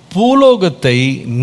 பூலோகத்தை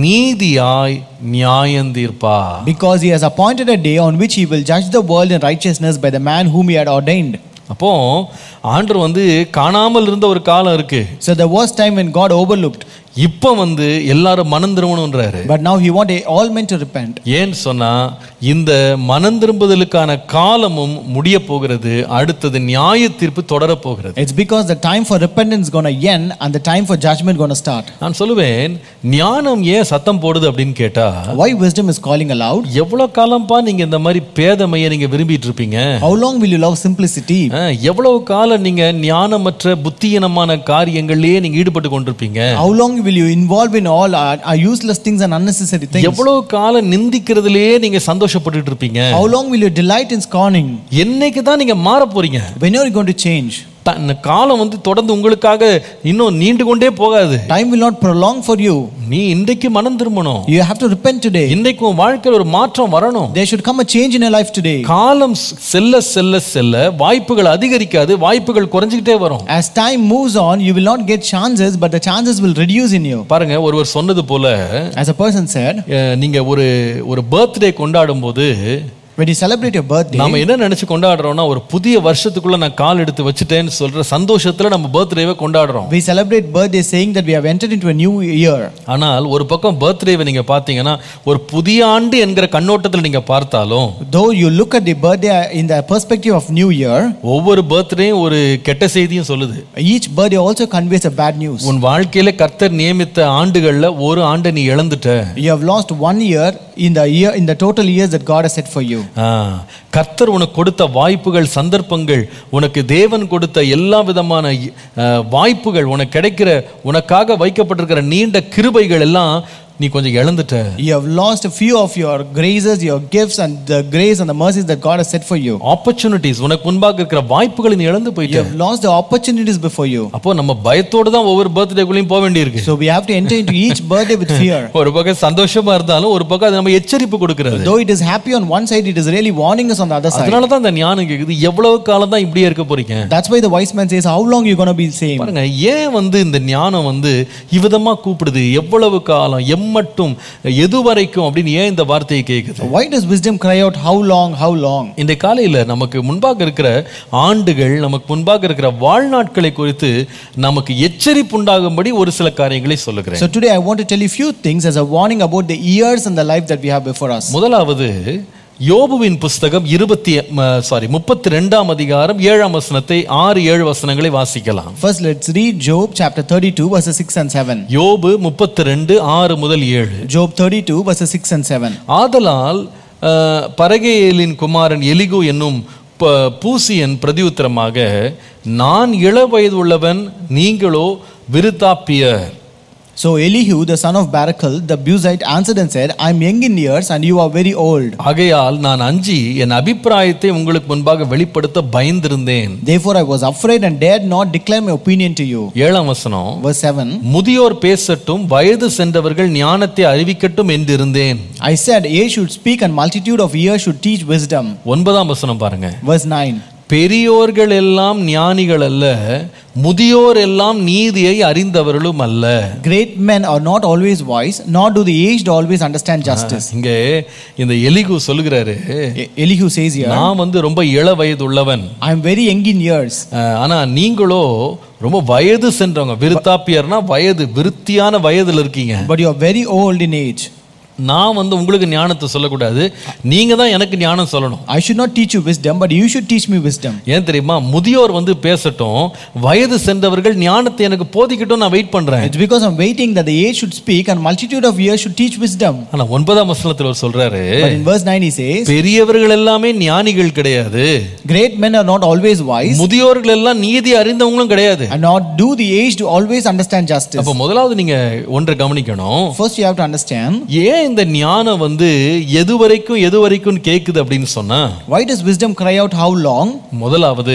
நீதியாய் நியாயந்தீர்ப்பார் Because he has appointed a day on which he will judge the world in righteousness by the man whom he had ordained. அப்போ ஆண்டவர் வந்து காணாமல் இருந்த ஒரு காலம் இருக்கு So there was time when God overlooked, இப்போ வந்து எல்லாரும் மனம் திரும்பணுன்றாரு but now he wants all men to repent. ஏன்னு சொன்னா இந்த மனம் திரும்புதலுக்கான காலமும் முடிய போகிறது அடுத்தது நியாய தீர்ப்பு தொடர போகிறது It's because the time for repentance is going to end and the time for judgment going to start. நான் சொல்லுவேன் ஞானம் ஏன் சத்தம் போடுது அப்படின்னு கேட்டா Why wisdom is calling aloud? எவ்வளவு காலம்பா நீங்க இந்த மாதிரி பேதமையை நீங்க விரும்பிட்டு இருப்பீங்க How long will you love simplicity? ஆ, எவ்வளவு காலம் நீங்க ஞானமற்ற புத்தியீனமான காரியங்கள்லயே நீங்க ஈடுபட்டு கொண்டிருப்பீங்க How long will you involve in all our, our useless things and unnecessary things? எவ்வளவு காலம் நிந்திக்கிறதுலயே நீங்க சந்தோஷப்பட்டுட்டு இருப்பீங்க How long will you delight in scorning? என்னைக்கு தான் நீங்க மாற போறீங்க When are you going to change? த- இந்த காலம் வந்து தொடர்ந்து உங்களுக்காக இன்னும் நீண்டு கொண்டே போகாது Time will not prolong for you. நீ இன்றைக்கு மனம் திரும்பணும் You have to repent today. இன்னைக்கு உன் வாழ்க்கையில் ஒரு மாற்றம் வரணும் There should come a change in your life today. காலம் ஸ்- செல்ல செல்ல செல்ல வாய்ப்புகள் அதிகரிக்காது வாய்ப்புகள் குறைஞ்சிக்கிட்டே வரும் As time moves on, you will not get chances, but the chances will reduce in you. பாருங்க ஒருவர் சொன்னது போல As a person said, அஹ், நீங்க ஒரு ஒரு பர்த்டே கொண்டாடும் போது when you celebrate your birthday, நாம என்ன நினைச்சு கொண்டாடுறோம்னா ஒரு புதிய வருஷத்துக்குள்ள நான் கால் எடுத்து வச்சுட்டேன்னு சொல்ற சந்தோஷத்துல நம்ம பர்த்டேவை கொண்டாடுறோம் we celebrate birthday saying that we have entered into a new year. ஆனால் ஒரு பக்கம் பர்த்டேவை நீங்க பார்த்தீங்கன்னா ஒரு புதிய ஆண்டு என்கிற கண்ணோட்டத்தில் நீங்க பார்த்தாலும் Though you look at the birthday in the perspective of new year, ஒவ்வொரு பர்த்டேயும் ஒரு கெட்ட செய்தியும் சொல்லுது each birthday also conveys a bad news. உன் வாழ்க்கையில கர்த்தர் நியமித்த ஆண்டுகள்ல ஒரு ஆண்டை நீ இழந்துட்ட You have lost one year in the year in the total years that God has set for you. ஆ, கர்த்தர் உனக்கு கொடுத்த வாய்ப்புகள் சந்தர்ப்பங்கள் உனக்கு தேவன் கொடுத்த எல்லா விதமான ஆ, வாய்ப்புகள் உனக்கு கிடைக்கிற உனக்காக வைக்கப்பட்டிருக்கிற நீண்ட கிருபைகள் எல்லாம் நீ கொஞ்சம் இழந்துட்ட You have lost a few of your graces, your gifts, and the grace and the mercies that God has set for you. Opportunities உனக்கு முன்பாக இருக்கிற வாய்ப்புகளை நீ இழந்து You போயிட்ட have lost the opportunities before you. அப்போ நம்ம பயத்தோடு தான் ஒவ்வொரு பர்த்டேக்குள்ளேயும் போக வேண்டியிருக்கு So we have to enter into each birthday with fear. ஒரு பக்கம் சந்தோஷமா இருந்தாலும் ஒரு பக்கம் அது நம்ம எச்சரிப்பு கொடுக்கிறது Though it is happy on one side, it is really warning us on the other side. அதனால தான் இந்த ஞானம் கேக்குது எவ்வளவு காலம் தான் இப்படியே இருக்க போறீங்க That's why the wise man says, How long you going to be the same? பாருங்க ஏன் வந்து இந்த ஞானம் வந்து இவ்விதமா கூப்பிடுது எவ்வளவு காலம் எம்மட்டும் எது வரைக்கும் அப்படின்னு ஏன் இந்த வார்த்தையை கேக்குது Why does wisdom cry out, How long, how long? இந்த காலையில நமக்கு முன்பாக இருக்கிற ஆண்டுகள் நமக்கு முன்பாக இருக்கிற வாழ்நாட்களை குறித்து நமக்கு எச்சரிப்பு உண்டாகும்படி ஒரு சில காரியங்களை சொல்லுகிறேன் So today I want to tell you few things as a warning about the years and the life that we have before us. முதலாவது யோபுவின் புஸ்தகம் இருபத்தி சாரி முப்பத்தி ரெண்டாம் அதிகாரம் ஏழாம் வசனத்தை ஆறு ஏழு வசனங்களை வாசிக்கலாம் First, let's read Job chapter 32, verses 6 and 7. யோபு முப்பத்தி ரெண்டு ஆறு முதல் ஏழு Job 32, verses 6 and 7. ஆதலால் அஹ், பரகேயேலின் குமாரன் எலிகு என்னும் ப- பூசியன் பிரதியுத்தரமாக நான் இள வயது உள்ளவன் நீங்களோ விருத்தாப்பியர் So Elihu, the son of Barakal, the Buzite, answered and said, I am young in years and you are very old. ஆகையால் நான் அஞ்சி என் அபிப்பிராயத்தை உங்களுக்கு முன்பாக வெளிப்படுத்த பயந்திருந்தேன் Therefore I was afraid and dared not declare my opinion to you. ஏழாம் வசனம் Verse 7. முதியோர் பேசட்டும் வயது சென்றவர்கள் ஞானத்தை அறிவிக்கட்டும் என்றிருந்தேன் I said, Age should speak and multitude of years should teach wisdom. ஒன்பதாம் வசனம் பாருங்க Verse 9. பெரியோர்கள் எல்லாம் ஞானிகள் அல்ல முதியோர் எல்லாம் நீதியை அறிந்தவர்களும் அல்ல Great men are not always wise, nor do the aged always understand justice. இங்க இந்த எலிகு சொல்லுகிறாரு E- Elihu says here, நான் வந்து ரொம்ப இள வயது உள்ளவன் I am very young in years, அஹ், ஆனா நீங்களோ ரொம்ப வயது சென்றவங்க விருத்தாப்பியர்னா வயது விருத்தியான வயதுல இருக்கீங்க but you are very old in age. நான் வந்து உங்களுக்கு ஞானத்தை சொல்லக்கூடாது நீங்க தான் எனக்கு ஞானம் சொல்லணும் I should not teach you wisdom, but you should teach me wisdom. ஏன் தெரியுமா முதியோர் வந்து பேசட்டும் வயது சென்றவர்கள் ஞானத்தை எனக்கு போதிக்கட்டும் நான் வெயிட் பண்றேன் It's because I'm waiting that the age should speak and multitude of years should teach wisdom. ஆனா ஒன்பதாம் வசனத்தில் அவர் சொல்றாரு But in verse 9 he says, பெரியவர்கள் எல்லாமே ஞானிகள் கிடையாது Great men are not always wise, முதியோர்கள் எல்லாம் நீதி அறிந்தவங்களும் கிடையாது and not do the aged always understand justice. அப்ப முதலாவது நீங்க ஒன்றை கவனிக்கணும் First you have to understand, ஏன் இந்த ஞானம் வந்து எது வரைக்கும் எது வரைக்கும் கேக்குது அப்படின்னு சொன்னா why does wisdom cry out how long? முதலாவது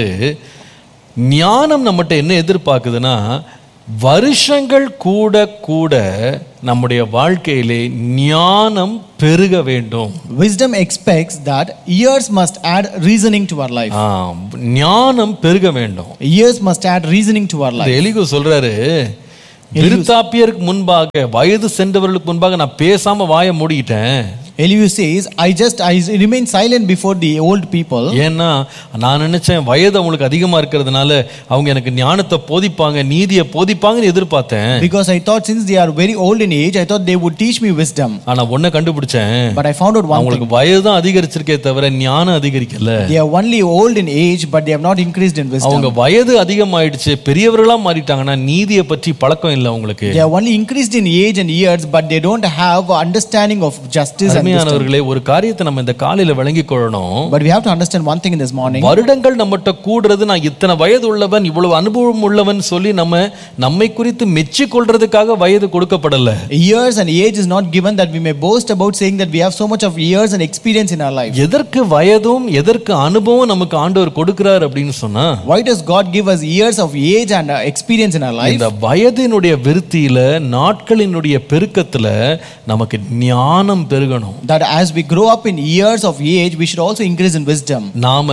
ஞானம் நம்மகிட்ட என்ன எதிர்பார்க்குதுன்னா வருஷங்கள் கூட கூட நம்முடைய வாழ்க்கையிலே ஞானம் பெருக வேண்டும் Wisdom expects that years must add reasoning to our life. ஆம், ஞானம் பெருக வேண்டும் Years must add reasoning to our இந்த life. எலிகு சொல்றாரு விருத்தாப்பியருக்கு முன்பாக வயது சென்றவர்களுக்கு முன்பாக நான் பேசாம வாயை மூடிக்கிட்டேன் Elihu says, I just I remain silent before the old people ஏன்னா நான் நினைச்சேன் வயது அவங்களுக்கு அதிகமா இருக்கிறதுனால அவங்க எனக்கு ஞானத்தை போதிப்பாங்க நீதியை போதிப்பாங்கன்னு எதிர்பார்த்தேன் because I thought since they are very old in age, I thought they would teach me wisdom. ஆனா ஒன்ன கண்டுபிடிச்சேன் But I found out one thing. அவங்களுக்கு வயது தான் அதிகரிச்சிருக்கே தவிர ஞானம் அதிகரிக்கல They are only old in age, but they have not increased in wisdom. அவங்க வயது அதிகமாயிடுச்சு பெரியவர்களா மாறிட்டாங்கன்னா நீதியை பற்றி பழக்கம் இல்லை அவங்களுக்கு They are only increased in age and years, but they don't have understanding of justice and wisdom. அருமையானவர்களே ஒரு காரியத்தை நம்ம இந்த காலையில விளங்கிக் கொள்ளணும் But we have to understand one thing in this morning. வருடங்கள் நம்மகிட்ட கூடுறது நான் இத்தனை வயது உள்ளவன் இவ்வளவு அனுபவம் உள்ளவன் சொல்லி நம்ம நம்மை குறித்து மெச்சி கொள்றதுக்காக வயது கொடுக்கப்படல Years and age is not given that we may boast about saying that we have so much of years and experience in our life. எதற்கு வயதும் எதற்கு அனுபவம் நமக்கு ஆண்டவர் கொடுக்கிறார் அப்படின்னு சொன்னா Why does God give us years of age and uh, experience in our life? இந்த வயதினுடைய விருத்தியில நாட்களினுடைய பெருக்கத்துல நமக்கு ஞானம் பெருகணும் That as we grow up in years of age, we should also increase in wisdom. நாம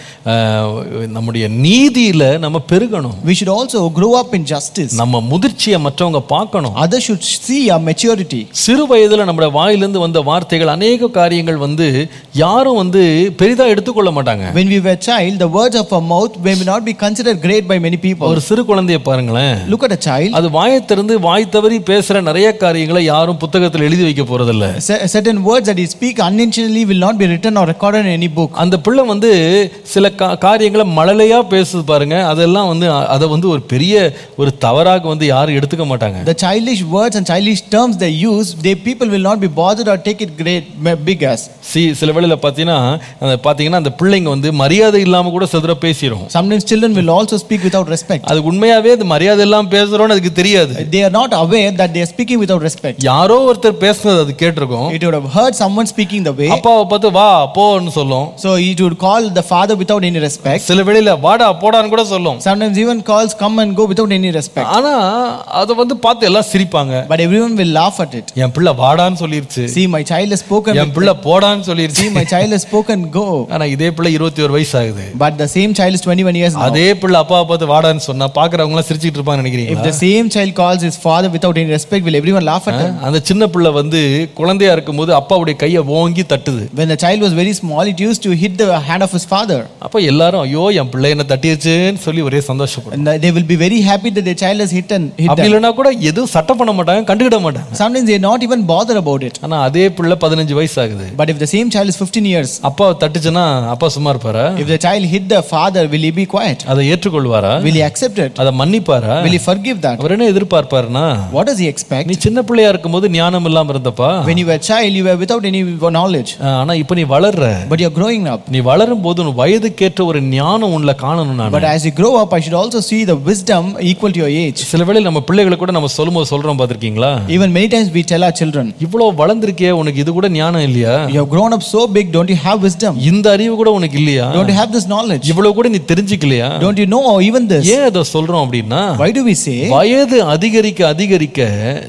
அஹ், நம்முடைய நீதியில நம்ம பெருகணும் We should also grow up in justice. நம்ம முதிர்ச்சியை மற்றவங்க பார்க்கணும் Others should see our maturity. சிறு வயதுல நம்முடைய வாயிலிருந்து வந்த வார்த்தைகள் அநேக காரியங்கள் வந்து யாரும் வந்து பெரிதா எடுத்துக்கொள்ள மாட்டாங்க When we were child, the words of our mouth may not be considered great by many people. ஒரு சிறு குழந்தைய பாருங்களேன் Look at a child. அது வாயை திறந்து வாய் தவறி பேசுற நிறைய காரியங்களை யாரும் புத்தகத்தில் எழுதி வைக்க போறதில்ல Ce- Certain words that he speak unintentionally will not be written or recorded in any book. அந்த பிள்ளை வந்து சில கா- காரியங்களை மழலையா பேசுது பாருங்க அதெல்லாம் வந்து அ- அதை வந்து ஒரு பெரிய ஒரு தவறாக வந்து யாரும் எடுத்துக்க மாட்டாங்க The childish words and childish terms they use, they people will not be bothered or take it great big as. சி சில வேளையில பார்த்தீங்கன்னா அந்த பார்த்தீங்கன்னா அந்த பிள்ளைங்க வந்து மரியாதை இல்லாம கூட சில தடவை பேசிடும் Sometimes children will also speak without respect. அது உண்மையாவே அது மரியாதை இல்லாம பேசுறோம்னு அதுக்கு தெரியாது They are not aware that they are speaking without respect. யாரோ ஒருத்தர் பேசுனது அது கேட்டிருக்கும் It would have heard someone speaking the way, அப்பாவை பார்த்து வா போன்னு சொல்லும் so it would call the father without any respect. சில வேளையில வாடா போடான்னு கூட சொல்லும் Sometimes even calls come and go without any respect. ஆனா அதை வந்து பார்த்து எல்லாம் சிரிப்பாங்க But everyone will laugh at it. என் பிள்ளை வாடான்னு சொல்லிருச்சு See, my child has spoken. என் பிள்ளை போடான்னு சொல்லிருச்சு See, my child has spoken, go. ஆனா இதே பிள்ளை இருபத்தி ஒரு வயசு ஆகுது But the same child is 21 years now. அதே பிள்ளை அப்பாவை பார்த்து வாடான்னு சொன்னா பாக்குறவங்க எல்லாம் சிரிச்சிட்டு இருப்பாங்க If நினைக்கிறீங்க the same child calls his father without any respect, will everyone laugh at him? அந்த சின்ன பிள்ளை வந்து குழந்தையா இருக்கும்போது அப்பாவுடைய கையை ஓங்கி தட்டுது When the child was very small, it used to hit the hand of his father. அப்ப எல்லாரும் ஐயோ என் பிள்ளை என்ன தட்டிருச்சுன்னு சொல்லி ஒரே சந்தோஷப்படும் And they will be very happy that their child has hit and hit அப்படி them. இல்லைன்னா கூட எதுவும் சட்டம் பண்ண மாட்டாங்க கண்டுக்கிட மாட்டாங்க Sometimes they not even bother about it. ஆனா அதே பிள்ளை பதினஞ்சு வயசு ஆகுது But if the same child is 15 years, அப்பாவை தட்டுச்சுன்னா அப்பா சும்மா இருப்பாரா if the child hit the father, will he be quiet? அதை ஏற்றுக்கொள்வாரா Will he accept it? அதை மன்னிப்பாரா Will he forgive that? அவர் என்ன எதிர்பார்ப்பாருன்னா What does he expect? நீ சின்ன பிள்ளையா இருக்கும்போது ஞானம் இல்லாம இருந்தப்பா When you were a child, you were without any knowledge. ஆனா இப்ப நீ வளர்ற But you're growing up. நீ வளரும் போது உன் வயதுக்கேற்ற ஒரு ஞானம் உன்ல காணணும் நான் But as you grow up, I should also see the wisdom equal to your age. சில வேளையில் நம்ம பிள்ளைகளை கூட நம்ம சொல்லும்போது சொல்றோம் பார்த்திருக்கீங்களா Even many times we tell our children, இவ்வளவு வளர்ந்திருக்கே உனக்கு இது கூட ஞானம் இல்லையா You have grown up so big, don't you have wisdom? இந்த அறிவு கூட உனக்கு இல்லையா Don't you have this knowledge? இவ்வளவு கூட நீ தெரிஞ்சுக்கலையா Don't you know even this? ஏன் அதை சொல்றோம் அப்படின்னா Why do we say, வயது அதிகரிக்க அதிகரிக்க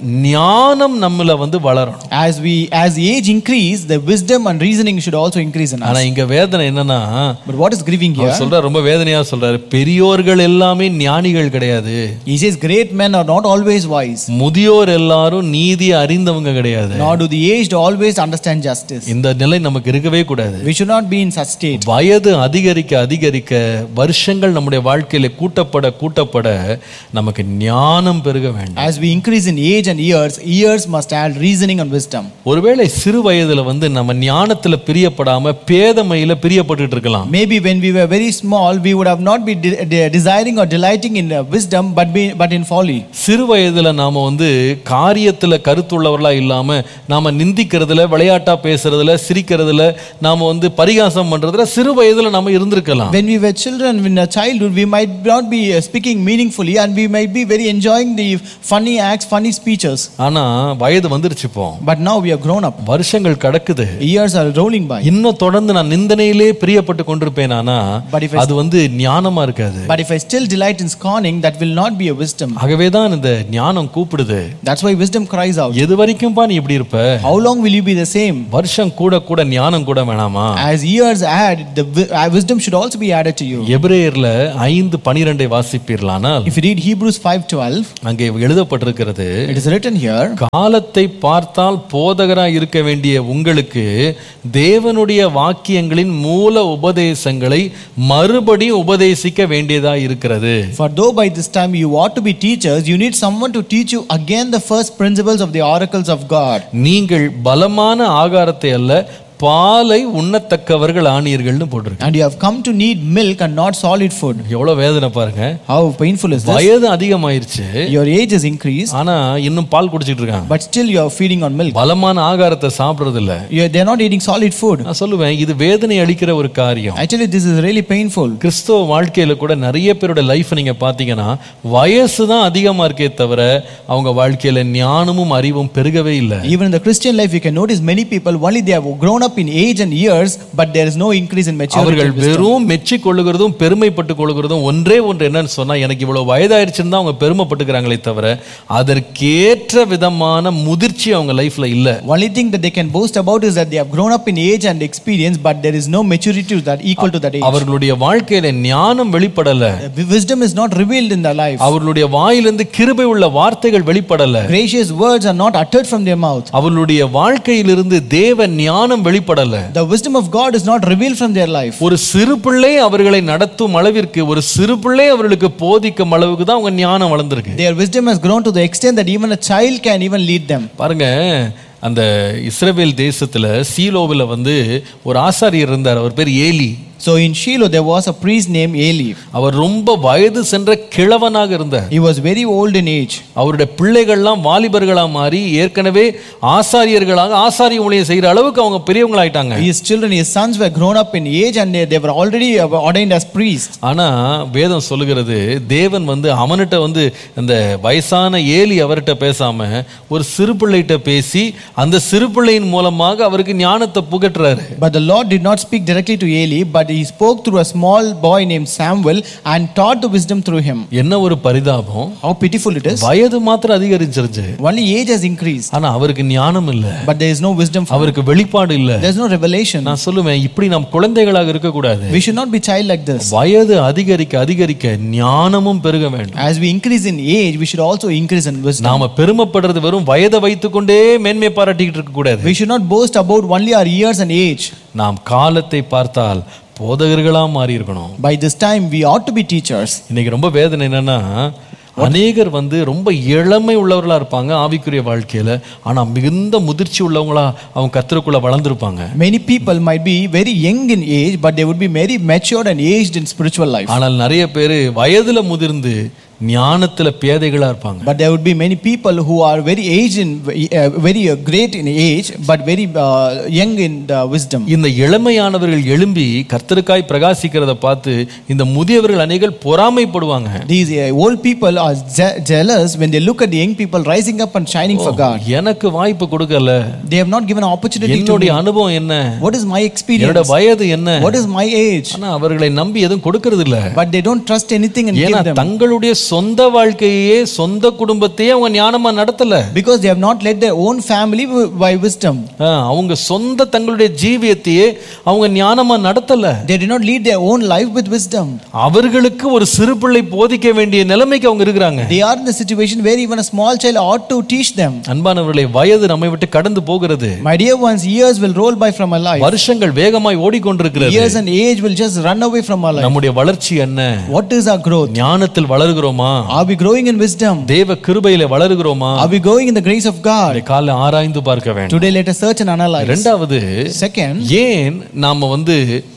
ஞானம் நம்மள வந்து வளரணும் as we as age increase, the wisdom and reasoning should also increase in us? ஆனா இங்க வேதனை என்னன்னா But what is grieving here? அவர் சொல்றார் ரொம்ப வேதனையா சொல்றாரு பெரியோர்கள் எல்லாமே ஞானிகள் கிடையாது He says, Great men are not always wise, முதியோர் எல்லாரும் நீதியை அறிந்தவங்க கிடையாது nor do the aged always understand justice. இந்த நிலை நமக்கு இருக்கவே கூடாது We should not be in such state. வயது அதிகரிக்க அதிகரிக்க வருஷங்கள் நம்முடைய வாழ்க்கையில கூட்டப்பட கூட்டப்பட நமக்கு ஞானம் பெருக வேண்டும் As we increase in age and years, years must add reasoning and wisdom. ஒருவேளை சிறு வயதுல வந்து நம்ம ஞானத்துல பிரியப்படாம பேதமையில பிரியப்பட்டுட்டு இருக்கலாம் Maybe when we were very small, we would have not been de- de- desiring or delighting in uh, wisdom, but, be, but in folly. சிறு வயதுல நாம வந்து காரியத்துல கருத்துள்ளவர்களா இல்லாம நாம நிந்திக்கிறதுல விளையாட்டா பேசுறதுல சிரிக்கிறதுல நாம வந்து பரிகாசம் பண்றதுல சிறு வயதுல நாம இருந்திருக்கலாம் When we were children, in our childhood, we might not be uh, speaking meaningfully and we might be very enjoying the funny acts, funny speeches. ஆனா வயது வந்துருச்சு இப்போ But now we are grown up. வருஷங்கள் கடக்குது Years are rolling by. இன்னும் தொடர்ந்து நான் நிந்தனையிலே பிரியப்பட்டு கொண்டிருப்பேனானா But if I, அது வந்து ஞானமா இருக்காது but if I still delight in scorning, that will not be a wisdom. ஆகவே தான் இந்த ஞானம் கூப்பிடுது That's why wisdom cries out. எது வரைக்கும்பா நீ இப்படி இருப்ப How long will you be the same? வருஷம் கூட கூட ஞானம் கூட வேணாமா As years add, the wi- uh, wisdom should also be added to you. எபிரேயர்ல ஐந்து பனிரெண்டை வாசிப்பீர்களானால் If you read Hebrews 5:12, அங்கே எழுதப்பட்டிருக்கிறது it is written here, காலத்தை பார்த்தால் போதகராய் இருக்க வேண்டிய உங்களுக்கு தேவனுடைய வாக்கியங்களின் மூல உபதேசங்களை மறுபடியும் உபதேசிக்க வேண்டியதா இருக்கிறது For though by this time you ought to be teachers, you need someone to teach you again the first principles of the oracles of God. நீங்கள் பலமான ஆகாரத்தை அல்ல பாலை உண்ணத்தக்கவர்கள் ஆனீர்கள்னு போட்டிருக்கு And you have come to need milk and not solid food. எவ்வளவு வேதனை பாருங்க How painful is this? வயது அதிகமாயிருச்சு Your age is increased, ஆனா இன்னும் பால் குடிச்சிட்டு இருக்காங்க but still you are feeding on milk. பலமான ஆகாரத்தை சாப்பிடுறது இல்ல You are, they're not eating solid food. நான் சொல்லுவேன் இது வேதனை அளிக்கிற ஒரு காரியம் Actually, this is really painful. கிறிஸ்தவ வாழ்க்கையில கூட நிறைய பேரோட லைஃப் நீங்க பாத்தீங்கன்னா வயசு தான் அதிகமா இருக்கே தவிர அவங்க வாழ்க்கையில ஞானமும் அறிவும் பெருகவே இல்லை Even in the Christian life, you can notice many people only they have grown up in age and years, but there is no increase in maturity. அவர்கள் and wisdom. வெறும் மெச்சி கொள்ளுகிறதும் பெருமைப்பட்டு கொள்ளுகிறதும் ஒன்றே ஒன்று என்னன்னு சொன்னா எனக்கு இவ்வளவு வயதாயிருச்சுன்னு தான் அவங்க பெருமைப்பட்டுக்கிறாங்களே தவிர அதற்கேற்ற விதமான முதிர்ச்சி அவங்க லைஃப்ல இல்ல Only thing that they can boast about is that they have grown up in age and experience, but there is no maturity to that equal to that age. அவர்களுடைய வாழ்க்கையில ஞானம் வெளிப்படல The Wisdom is not revealed in their life. அவர்களுடைய வாயிலிருந்து கிருபை உள்ள வார்த்தைகள் வெளிப்படல Gracious words are not uttered from their mouth. அவர்களுடைய வாழ்க்கையிலிருந்து தேவ ஞானம் வெளிப்படல The wisdom of God is not revealed from their life. ஒரு சிறு பிள்ளை அவர்களை நடத்தும் அளவிற்கு ஒரு சிறு பிள்ளை அவர்களுக்கு போதிக்கும் அளவுக்கு தான் அவங்க ஞானம் வளர்ந்துருக்கு Their wisdom has grown to the extent that even a child can even lead them. பாருங்க அந்த இஸ்ரவேல் தேசத்துல சீலோவில் வந்து ஒரு ஆசாரியர் இருந்தார் அவர் பேர் Eli So in Shiloh, there was a priest named Eli. அவர் ரொம்ப வயது சென்ற கிழவனாக இருந்தார் He was very old in age. அவருடைய பிள்ளைகள்லாம் வாலிபர்களா மாறி ஏற்கனவே ஆசாரியர்களாக ஆசாரிய ஊழியம் செய்யற அளவுக்கு அவங்க பெரியவங்களாயிட்டாங்க His children, his sons were grown up in age and they, they were already uh, ordained as priests. ஆனா வேதம் சொல்லுகிறது தேவன் வந்து அவன்கிட்ட வந்து அந்த வயசான ஏலி அவர்கிட்ட பேசாம ஒரு சிறு பிள்ளைகிட்ட பேசி அந்த சிறு பிள்ளையின் மூலமாக அவருக்கு ஞானத்தை புகட்டுறாரு But the Lord did not speak directly to Eli, but he spoke through a small boy named Samuel and taught the wisdom through him. என்ன ஒரு பரிதாபம் How pitiful it is. வயது மாத்திரம் அதிகரிச்சிருச்சு Only age has increased, ஆனா அவருக்கு ஞானம் இல்ல but there is no wisdom. For அவருக்கு வெளிப்பாடு இல்ல There's no revelation. நான் சொல்லுவேன் இப்படி நாம் குழந்தைகளாக இருக்கக்கூடாது We should not be child like this. வயது அதிகரிக்க அதிகரிக்க ஞானமும் பெருக வேண்டும் As we increase in age, we should also increase in wisdom. நாம பெருமைப்படுறது வெறும் வயதை வைத்துக்கொண்டே மேன்மை பாராட்டிக்கிட்டு இருக்க கூடாது We should not boast about only our years and age. நாம் காலத்தை பார்த்தால் போதகர்களா மாறி இருக்கணும் By this time, we ought to be teachers. இன்னைக்கு ரொம்ப வேதனை என்னன்னா அநேகர் வந்து ரொம்ப இளமை உள்ளவர்களா இருப்பாங்க ஆவிக்குரிய வாழ்க்கையில ஆனா மிகுந்த முதிர்ச்சி உள்ளவங்களா அவங்க கத்தருக்குள்ள வளர்ந்துருப்பாங்க Many people might be very young in age, but they would be very matured and aged in spiritual life. ஆனால் நிறைய பேர் வயதுல முதிர்ந்து ஞானத்துல பேதைகளா இருப்பாங்க But there would be many people who are very aged in, uh, very uh, great in age, but very uh, young in the wisdom. இந்த இளமையானவர்கள் எழும்பி கர்த்தருக்காய் பிரகாசிக்கிறத பார்த்து இந்த முதியவர்கள் அநேகர் பொறாமைப்படுவாங்க These uh, old people are je- jealous when they look at the young people rising up and shining for God. எனக்கு வாய்ப்பு கொடுக்கல They have not given an opportunity to என்னுடைய me. அனுபவம் என்ன What is my என்னோட experience? வயது என்ன What is my age? ஆனா அவர்களை நம்பி எதுவும் கொடுக்கறது இல்ல But they don't trust anything and ஏன்னா give them. தங்களுடைய சொந்த வாழ்க்கையே சொந்த குடும்பத்தையே அவங்க ஞானமா நடத்தல Because they have not led their own family wi- by wisdom. ஆ, அவங்க சொந்த தங்களுடைய ஜீவியத்தையே அவங்க ஞானமா நடத்தல They did not lead their own life with wisdom. அவர்களுக்கு ஒரு சிறு பிள்ளை போதிக்க வேண்டிய நிலைமைக்கு அவங்க இருக்கிறாங்க They are in the situation where even a small child ought to teach them. அன்பானவர்களை வயது நம்மை விட்டு கடந்து போகிறது My dear ones, years will roll by from our life. வருஷங்கள் வேகமாய் ஓடிக்கொண்டிருக்கிறது Years and age will just run away from our life. நம்முடைய வளர்ச்சி என்ன What is our growth? ஞானத்தில் வளருகிறோமா Are we growing in wisdom? தேவ கிருபையில வளருகிறோமா Are we growing in the grace of God? அதை காலை ஆராய்ந்து பார்க்க வேண்டும் Today, let us search and analyze. இரண்டாவது Second, ஏன் நாம வந்து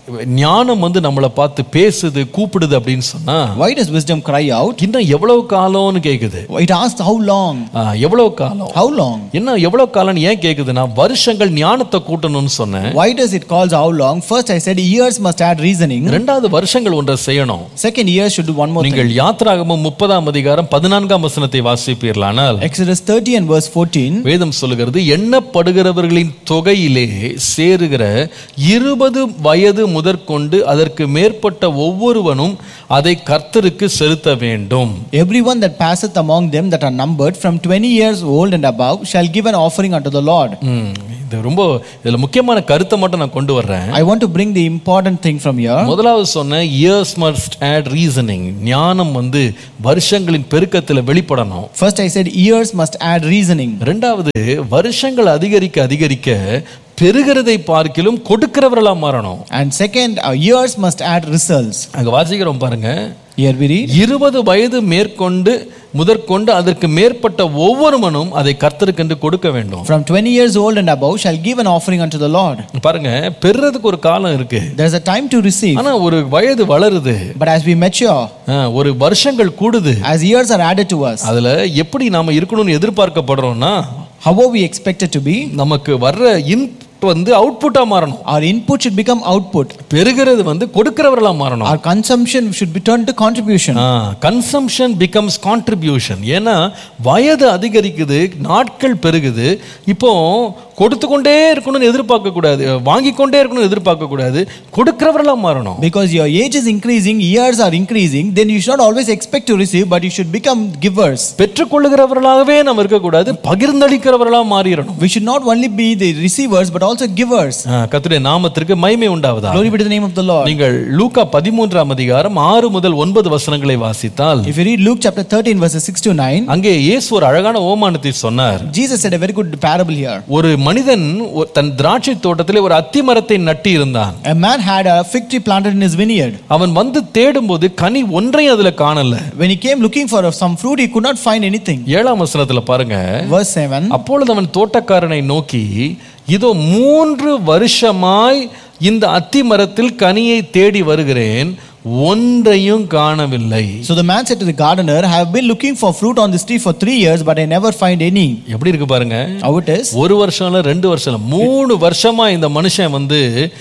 ஞானம் வந்து நம்மளை பார்த்து பேசுது கூப்பிடுது அப்படின்னு சொன்னா Why does wisdom cry out? இன்னும் எவ்வளவு காலம்னு கேக்குது It asks how long? ஆ, எவ்வளவு காலம் How long? என்ன எவ்வளவு காலம்னு ஏன் கேக்குதுன்னா வருஷங்கள் ஞானத்தை கூட்டணும்னு சொன்னேன் Why does it calls how long? First I said years must add reasoning. ரெண்டாவது வருஷங்கள் ஒன்றை செய்யணும் Second years should do one more thing. நீங்கள் யாத்ராகமம் முப்பதாம் அதிகாரம் பதினான்காம் வசனத்தை வாசிப்பீர்களானால் Exodus 30 and verse 14. வேதம் சொல்லுகிறது எண்ணப்படுகிறவர்களின் தொகையிலே சேருகிற இருபது வயது முதற்கொண்டு அதற்கு மேற்பட்ட ஒவ்வொருவனும் அதை கர்த்தருக்கு செலுத்த வேண்டும் Everyone that passeth among them that are numbered from 20 years old and above shall give an offering unto the Lord. ம், இது ரொம்ப இதுல முக்கியமான கருத்தை மட்டும் நான் கொண்டு வர்றேன் I want to bring the important thing from here. முதலாவது சொன்ன இயர்ஸ் மஸ்ட் ஆட் ரீசனிங் ஞானம் வந்து வருஷங்களின் பெருக்கத்துல வெளிப்படணும் First I said years must add reasoning. ரெண்டாவது வருஷங்கள் அதிகரிக்க அதிகரிக்க பெருகிறதை பார்க்கிலும் கொடுக்கிறவர்களா மாறணும் And second, uh, years must add results. அங்க வாசிக்கிறோம் பாருங்க Here we read. இருபது வயது மேற்கொண்டு முதற்கொண்டு அதற்கு மேற்பட்ட ஒவ்வொருவனும் அதை கர்த்தருக்கென்று கொடுக்க வேண்டும் From 20 years old and above shall give an offering unto the Lord. பாருங்க பெறுறதுக்கு ஒரு காலம் இருக்கு There's a time to receive. ஆனா ஒரு வயது வளருது But as we mature, ஆ, ஒரு வருஷங்கள் கூடுது as years are added to us, அதுல எப்படி நாம இருக்கணும்னு எதிர்பார்க்கப்படுறோம்னா how are we expected to be? நமக்கு வர்ற இன்புட் வந்து அவுட்புட்டா மாறணும் Our input should become output. பெறுகிறது வந்து கொடுக்கிறவர்களா மாறணும் Our consumption should be turned to contribution. Consumption becomes contribution ஏன்னா வயது அதிகரிக்குது நாட்கள் பெருகுது இப்போ கொடுத்து கொண்டே இருக்கணும்னு எதிர்பார்க்க கூடாது வாங்கி கொண்டே இருக்கணும்னு எதிர்பார்க்க கூடாது கொடுக்கிறவர்களா மாறணும் Because your age is increasing, years are increasing, then you should not always expect to receive, but you should become givers. பெற்றுக்கொள்ளுகிறவர்களாகவே நம்ம இருக்கக்கூடாது பகிர்ந்தளிக்கிறவர்களா மாறிடணும் We should not only be the receivers, but also givers. கத்துடைய நாமத்திற்கு மகிமை உண்டாவதா Glory be to the name of the Lord. நீங்கள் லூக்கா பதிமூன்றாம் அதிகாரம் ஆறு முதல் ஒன்பது வசனங்களை வாசித்தால் If you read Luke chapter 13, verses 6 to 9, அங்கே இயேசு ஒரு அழகான ஓமானத்தை சொன்னார் Jesus said a very good parable here. ஒரு மனிதன் ஒ- தன் திராட்சை தோட்டத்திலே ஒரு அத்தி மரத்தை நட்டி இருந்தான் A man had a fig tree planted in his vineyard. அவன் வந்து தேடும்போது கனி ஒன்றையும் அதுல காணல When he came looking for some fruit, he could not find anything. ஏழாம் வசனத்துல பாருங்க Verse 7 அப்பொழுது அவன் தோட்டக்காரனை நோக்கி இதோ மூன்று வருஷமாய் இந்த அத்தி மரத்தில் கனியை தேடி வருகிறேன் ஒன்றையும் காணவில்லை So the man said to the gardener, I have been looking for fruit on this tree for three years, but I never find any. எப்படி இருக்கு பாருங்க How it is? ஒரு வருஷம் இல்ல ரெண்டு வருஷம் இல்ல மூணு வருஷமா இந்த மனுஷன் வந்து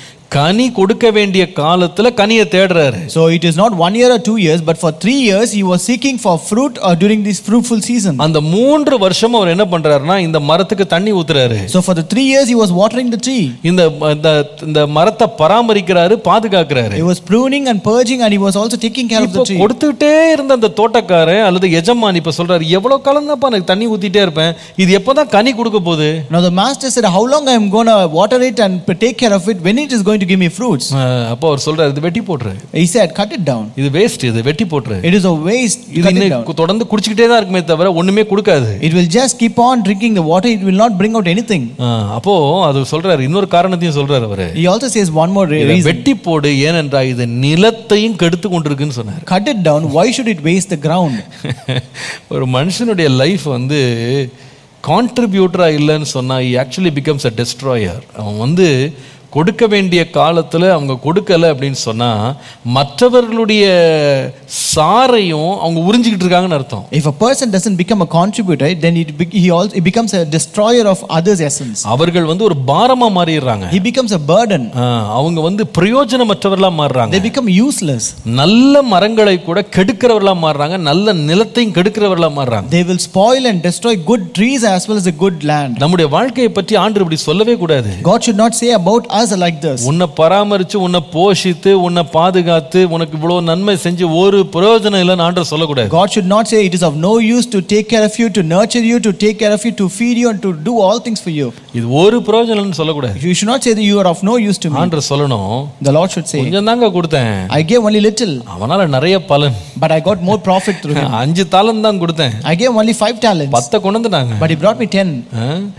கனி கொடுக்க வேண்டிய காலத்துல கனியை தேடுறாரு So it is not one year or two years, but for three years he was seeking for fruit uh, during this fruitful season. அந்த மூன்று வருஷம் அவர் என்ன பண்றாருன்னா இந்த மரத்துக்கு தண்ணி ஊத்துறாரு So for the three years he was watering the tree. இந்த இந்த- இந்த மரத்தை பராமரிக்கிறாரு பாதுகாக்கிறாரு He was pruning and purging, and he was also taking care of இப்போ the tree. கொடுத்துக்கிட்டே இருந்த அந்த தோட்டக்காரன் அல்லது எஜமான் இப்ப சொல்றாரு எவ்வளவு காலம் தான்ப்பா எனக்கு தண்ணி ஊத்திட்டே இருப்பேன் இது எப்பதான் கனி கொடுக்க போகுது Now the master said, How long I am going to water it and p- take care of it when it is going to give me fruits? அஹ் அப்போ அவர் சொல்றாரு இது வெட்டி போட்டுரு He said, Cut it down. இது waste இது வெட்டி போட்டுரு It is a waste. இது Cut it இன்னும் down. கு- தொடர்ந்து குடிச்சுக்கிட்டே தான் இருக்குமே தவிர ஒண்ணுமே கொடுக்காது It will just keep on drinking the water, it will not bring out anything. அஹ் அப்போ அது சொல்றாரு இன்னொரு காரணத்தையும் சொல்றாரு அவரு He also says one more re- இதை reason. வெட்டி போடு ஏனென்றா இது நிலத்தையும் கெடுத்து கொண்டிருக்குன்னு சொன்னார் Cut it down. Why should it waste the ground? ஒரு மனுஷனுடைய லைஃப் வந்து கான்ட்ரிபியூட்டரா இல்லைன்னு சொன்னா ஆக்சுவலி பிகம்ஸ் அ டெஸ்ட்ராயர் அவன் வந்து கொடுக்க வேண்டிய காலத்துல அவங்க கொடுக்கல அப்படின்னு சொன்னா மற்றவர்களுடைய சாரையும் அவங்க உறிஞ்சிக்கிட்டு இருக்காங்கன்னு அர்த்தம் If a person doesn't become a contributor, then it, be- he also, it becomes a destroyer of others' essence. அவர்கள் வந்து ஒரு பாரமா மாறிடுறாங்க He becomes a burden. ஆ, அவங்க வந்து பிரயோஜனமற்றவர்களா மாறுறாங்க They become useless. நல்ல மரங்களை கூட கெடுக்கிறவர்களா மாறுறாங்க நல்ல நிலத்தையும் கெடுக்கிறவர்களா மாறுறாங்க They will spoil and destroy good trees as well as a good land. நம்முடைய வாழ்க்கையை பற்றி ஆண்டு இப்படி சொல்லவே கூடாது God should not say about us like this. உன்னை பராமரிச்சு உன்னை போஷித்து உன்னை பாதுகாத்து உனக்கு இவ்வளவு நன்மை செஞ்சு ஒரு பிரயோஜனம் இல்லைன்னு ஆண்டவர் சொல்லக்கூடாது God should not say it is of no use to take care of you, to nurture you, to take care of you, to feed you, and to do all things for you. இது ஒரு பிரயோஜனம்னு சொல்லக்கூடாது You should not say that you are of no use to me. ஆண்டவர் சொல்லணும் The Lord should say, கொஞ்சம் தாங்க கொடுத்தேன் I gave only little, அவனால நிறைய பலன் but I got more profit through him. அஞ்சு தாளம் தான் கொடுத்தேன் I gave only five talents, பத்தை கொண்டு வந்துட்டாங்க but he brought me ten. ஆ?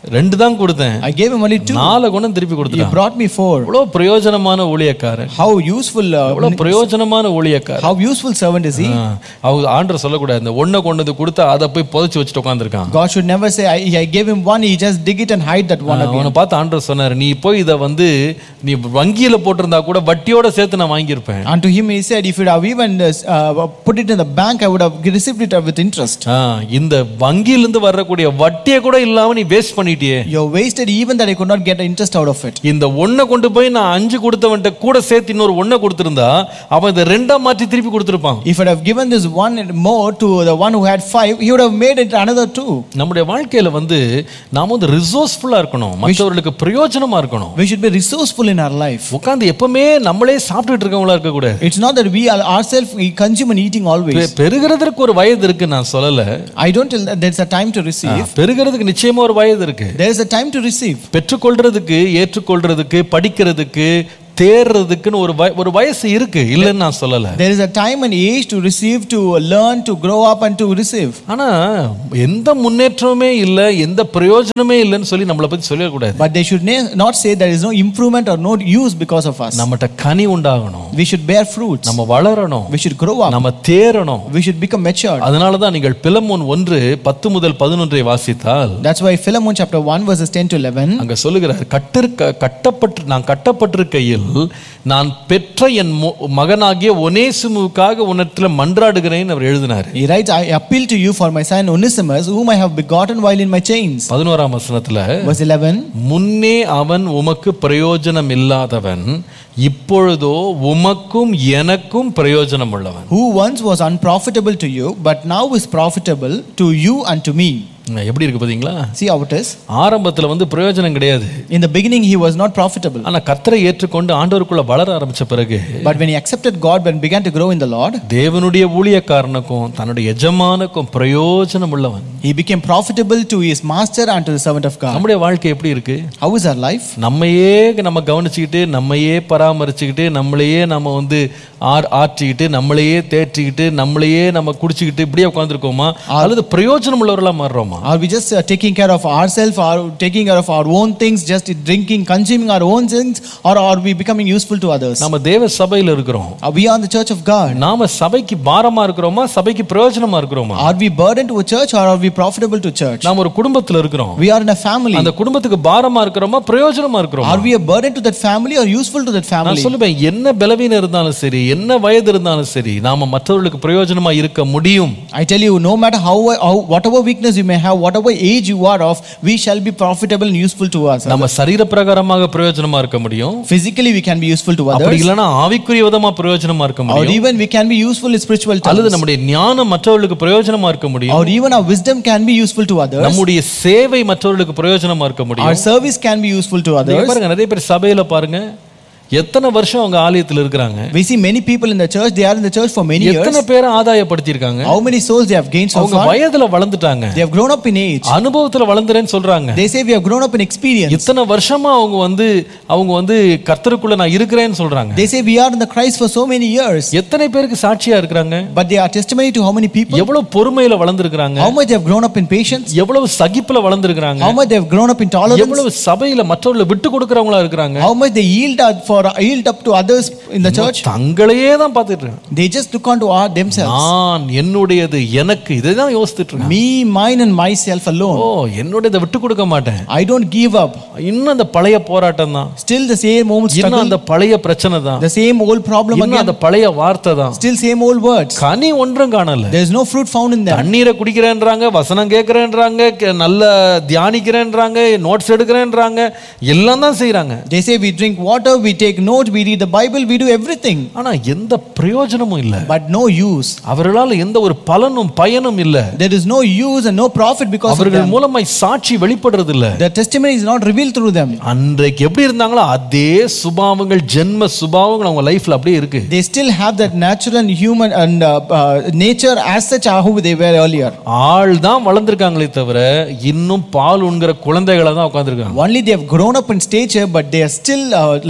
ரெண்டு தான் கொடுத்தேன் I gave him only two. நாலு குணம் திருப்பி He கொடுத்துட்டான் brought me four. எவ்வளவு பிரயோஜனமான ஊழியக்காரன் How useful, uh, எவ்வளவு பிரயோஜனமான ஊழியக்காரன் how useful servant is he? ஆ, அவங்க ஆண்டர் சொல்லக்கூடாது இந்த ஒன்றை கொண்டு வந்து கொடுத்தா அதை போய் புதைச்சு வச்சுட்டு உட்காந்துருக்கான் God should never say, I, I gave him one, he just dig it and hide that one again. அவனை பார்த்து ஆண்டர் சொன்னார் நீ போய் இதை வந்து நீ வங்கியில போட்டிருந்தா கூட வட்டியோட சேர்த்து நான் வாங்கியிருப்பேன் Unto him he said, If you'd have even uh, uh, put it in the bank, I would have received it with interest. ஆ, இந்த வங்கியிலிருந்து வரக்கூடிய வட்டியை கூட இல்லாம நீ வேஸ்ட் பண்ணிட்டியே You're wasted even that I could not get the interest out of it. இந்த ஒன்றை கொண்டு போய் நான் அஞ்சு கொடுத்தவன்ட்ட கூட சேர்த்து இன்னொரு ஒன்றை கொடுத்திருந்தா அவன் இதை ரெண்டா மாற்றி திருப்பி கொடுத்திருப்பான் If I'd have given this one and more to the one who had five, he would have made it another two. நம்முடைய வாழ்க்கையில வந்து நாம வந்து ரிசோர்ஸ்ஃபுல்லா இருக்கணும் மற்றவர்களுக்கு பிரயோஜனமா இருக்கணும் We should be resourceful in our life. உட்கார்ந்து எப்பவுமே நம்மளே சாப்பிட்டுட்டு இருக்கவங்களா இருக்க கூடாது It's not that we are ourselves we consume and eating always. பெருகிறதற்கு ஒரு வயது இருக்கு நான் சொல்லல I don't tell that there's a time to receive. பெருகிறதுக்கு நிச்சயமா ஒரு வயது இருக்கு There is a time to receive. பெற்றுக்கொள்றதுக்கு ஏற்றுக்கொள்றதுக்கு படிக்கிறதுக்கு தேர்றதுக்குன்னு ஒரு வய- ஒரு வயசு இருக்கு இல்லைன்னு நான் சொல்லல There is a time and age to receive, to learn, to grow up, and to receive. ஆனா எந்த முன்னேற்றமுமே இல்ல எந்த பிரயோஜனமே இல்லைன்னு சொல்லி நம்மளை பத்தி சொல்லக்கூடாது But they should na- not say there is no improvement or no use because of us. நம்மகிட்ட கனி உண்டாகணும் We should bear fruits. நம்ம வளரணும் We should grow up. நம்ம தேறணும் We should become matured. அதனால தான் நீங்கள் பிலமோன் ஒன்று பத்து முதல் பதினொன்றை வாசித்தால் That's why Philemon chapter 1 verses 10 to 11. அங்க சொல்லுகிறார் கட்டிருக்க கட்டப்பட்டு நான் கட்டப்பட்டிருக்கையில் நான் பெற்ற என் மு- மகனாகிய ஒனேசிமுவுக்காக உன்னத்துல மன்றாடுகிறேன் அவர் எழுதினார் He writes, I appeal to you for my son Onesimus, whom I have begotten while in my chains. பதினோராம் வசனத்துல Verse 11. முன்னே அவன் உமக்கு பிரயோஜனம் இல்லாதவன் இப்பொழுதோ உமக்கும் எனக்கும் பிரயோஜனம் உள்ளவன் Who once was unprofitable to you, but now is profitable to you and to me. எப்படி இருக்கு பாத்தீங்களா See how it is? ஆரம்பத்துல வந்து பிரயோஜனம் கிடையாது In the beginning, he was not profitable. ஆனா கத்தரை ஏற்றுக்கொண்டு ஆண்டவருக்குள்ள வளர ஆரம்பிச்ச பிறகு But when he accepted God and began to grow in the Lord, தேவனுடைய ஊழியக்காரனுக்கும் தன்னுடைய எஜமானுக்கும் பிரயோஜனம் உள்ளவன் he became profitable to his master and to the servant of God. நம்முடைய வாழ்க்கை எப்படி இருக்கு How is our life? நம்மையே நம்ம கவனிச்சுக்கிட்டு நம்மையே பராமரிச்சுக்கிட்டு நம்மளையே நம்ம வந்து ஆர் ஆற்றிக்கிட்டு நம்மளையே தேற்றிக்கிட்டு நம்மளையே நம்ம குடிச்சுக்கிட்டு இப்படியே உட்காந்துருக்கோமா அல்லது பிரயோஜனம் உள்ளவர்களா மாறுறோமா Are we just uh, taking care of ourselves, or taking care of our own things, just drinking, consuming our own things, or are we becoming useful to others? நம்ம தேவ சபையில இருக்கிறோம் Are we on the church of God? நாம சபைக்கு பாரமா இருக்கிறோமா சபைக்கு பிரயோஜனமா இருக்கிறோமா Are we burdened to a church or are we profitable to church? நாம ஒரு குடும்பத்துல இருக்கிறோம் We are in a family. அந்த குடும்பத்துக்கு பாரமா இருக்கிறோமா பிரயோஜனமா இருக்கிறோமா Are we a burden to that family or useful to that நான் family? சொல்லுவேன் என்ன பலவீனம் இருந்தாலும் சரி என்ன வயது இருந்தாலும் சரி நாம மற்றவர்களுக்கு பிரயோஜனமா இருக்க முடியும் I tell you, no matter how, how whatever weakness you may have, whatever age you are of, we shall be profitable and useful to us. நம்ம சரீர பிரகாரமாக பிரயோஜனமா இருக்க முடியும் Physically, we can be useful to அப்படி others, இல்லைன்னா ஆவிக்குரிய விதமா பிரயோஜனமா இருக்க or முடியும் even we can be useful in spiritual அல்லது terms, நம்முடைய ஞானம் மற்றவர்களுக்கு பிரயோஜனமா இருக்க முடியும் or even our wisdom can be useful to others. நம்முடைய சேவை மற்றவர்களுக்கு பிரயோஜனமா இருக்க Our முடியும் service can be useful to நீங்க others. பாருங்க நிறைய பேர் சபையில பாருங்க எத்தனை வருஷம் அவங்க ஆலயத்தில் இருக்கிறாங்க We see many people in the church, they are in the church for many years. எத்தனை பேரை ஆதாயப்படுத்தியிருக்காங்க How many souls they have gained so அவங்க far? வயதுல வளர்ந்துட்டாங்க They have grown up in age. அனுபவத்துல வளர்ந்துறேன்னு சொல்றாங்க They say we have grown up in experience. இத்தனை வருஷமா அவங்க வந்து அவங்க வந்து கர்த்தருக்குள்ள நான் இருக்கிறேன்னு சொல்றாங்க They say we are in the Christ for so many years. எத்தனை பேருக்கு சாட்சியா இருக்கிறாங்க But they are testimony to how many people? எவ்வளவு பொறுமையில வளர்ந்துருக்கிறாங்க How much they have grown up in patience? எவ்வளவு சகிப்புல வளர்ந்துருக்கிறாங்க How much they have grown up in tolerance? எவ்வளவு சபையில மற்றவர்களை விட்டு கொடுக்கறவங்களா இருக்கிறாங்க How much they yield up for yield up to others in the church? தங்களையே தான் பார்த்துட்டு இருக்காங்க They just look onto our themselves. நான் என்னுடையது எனக்கு இதை தான் யோசிச்சுட்டு இருக்கேன் Me, mine, and myself O alone. என்னுடையதை விட்டு கொடுக்க மாட்டேன் I don't give up. இன்னும் அந்த பழைய போராட்டம் தான் Still the same old இன்னும் struggle, அந்த பழைய பிரச்சனை தான் the same old problem இன்னும் again. அந்த பழைய வார்த்தை தான் Still same old words. கனி ஒன்றும் காணல There is no fruit found in them. தண்ணீரை குடிக்கிறேன்றாங்க வசனம் கேட்கிறேன்றாங்க கே- நல்ல தியானிக்கிறேன்றாங்க நோட்ஸ் எடுக்கிறேன்றாங்க எல்லாம் தான் செய்றாங்க They say we drink water, we take note, we read the Bible, we do everything, ஆனா எந்த பிரயோஜனமும் இல்ல but no use. அவர்களால் எந்த ஒரு பலனும் பயனும் இல்ல There is no use and no profit because of அவர்கள் them. மூலமாய் சாட்சி வெளிப்படுறது இல்ல The testimony is not revealed through them. அன்றைக்கு எப்படி இருந்தாங்களோ அதே சுபாவங்கள் ஜென்ம சுபாவங்கள் அவங்க லைஃப்ல அப்படியே இருக்கு They still have that natural and human and uh, uh, nature as such are who they were earlier. ஆள் தான் வளர்ந்துருக்காங்களே தவிர இன்னும் பால் உண்கிற குழந்தைகளை தான் உட்காந்துருக்காங்க Only they have grown up in stature, but they are still uh, like children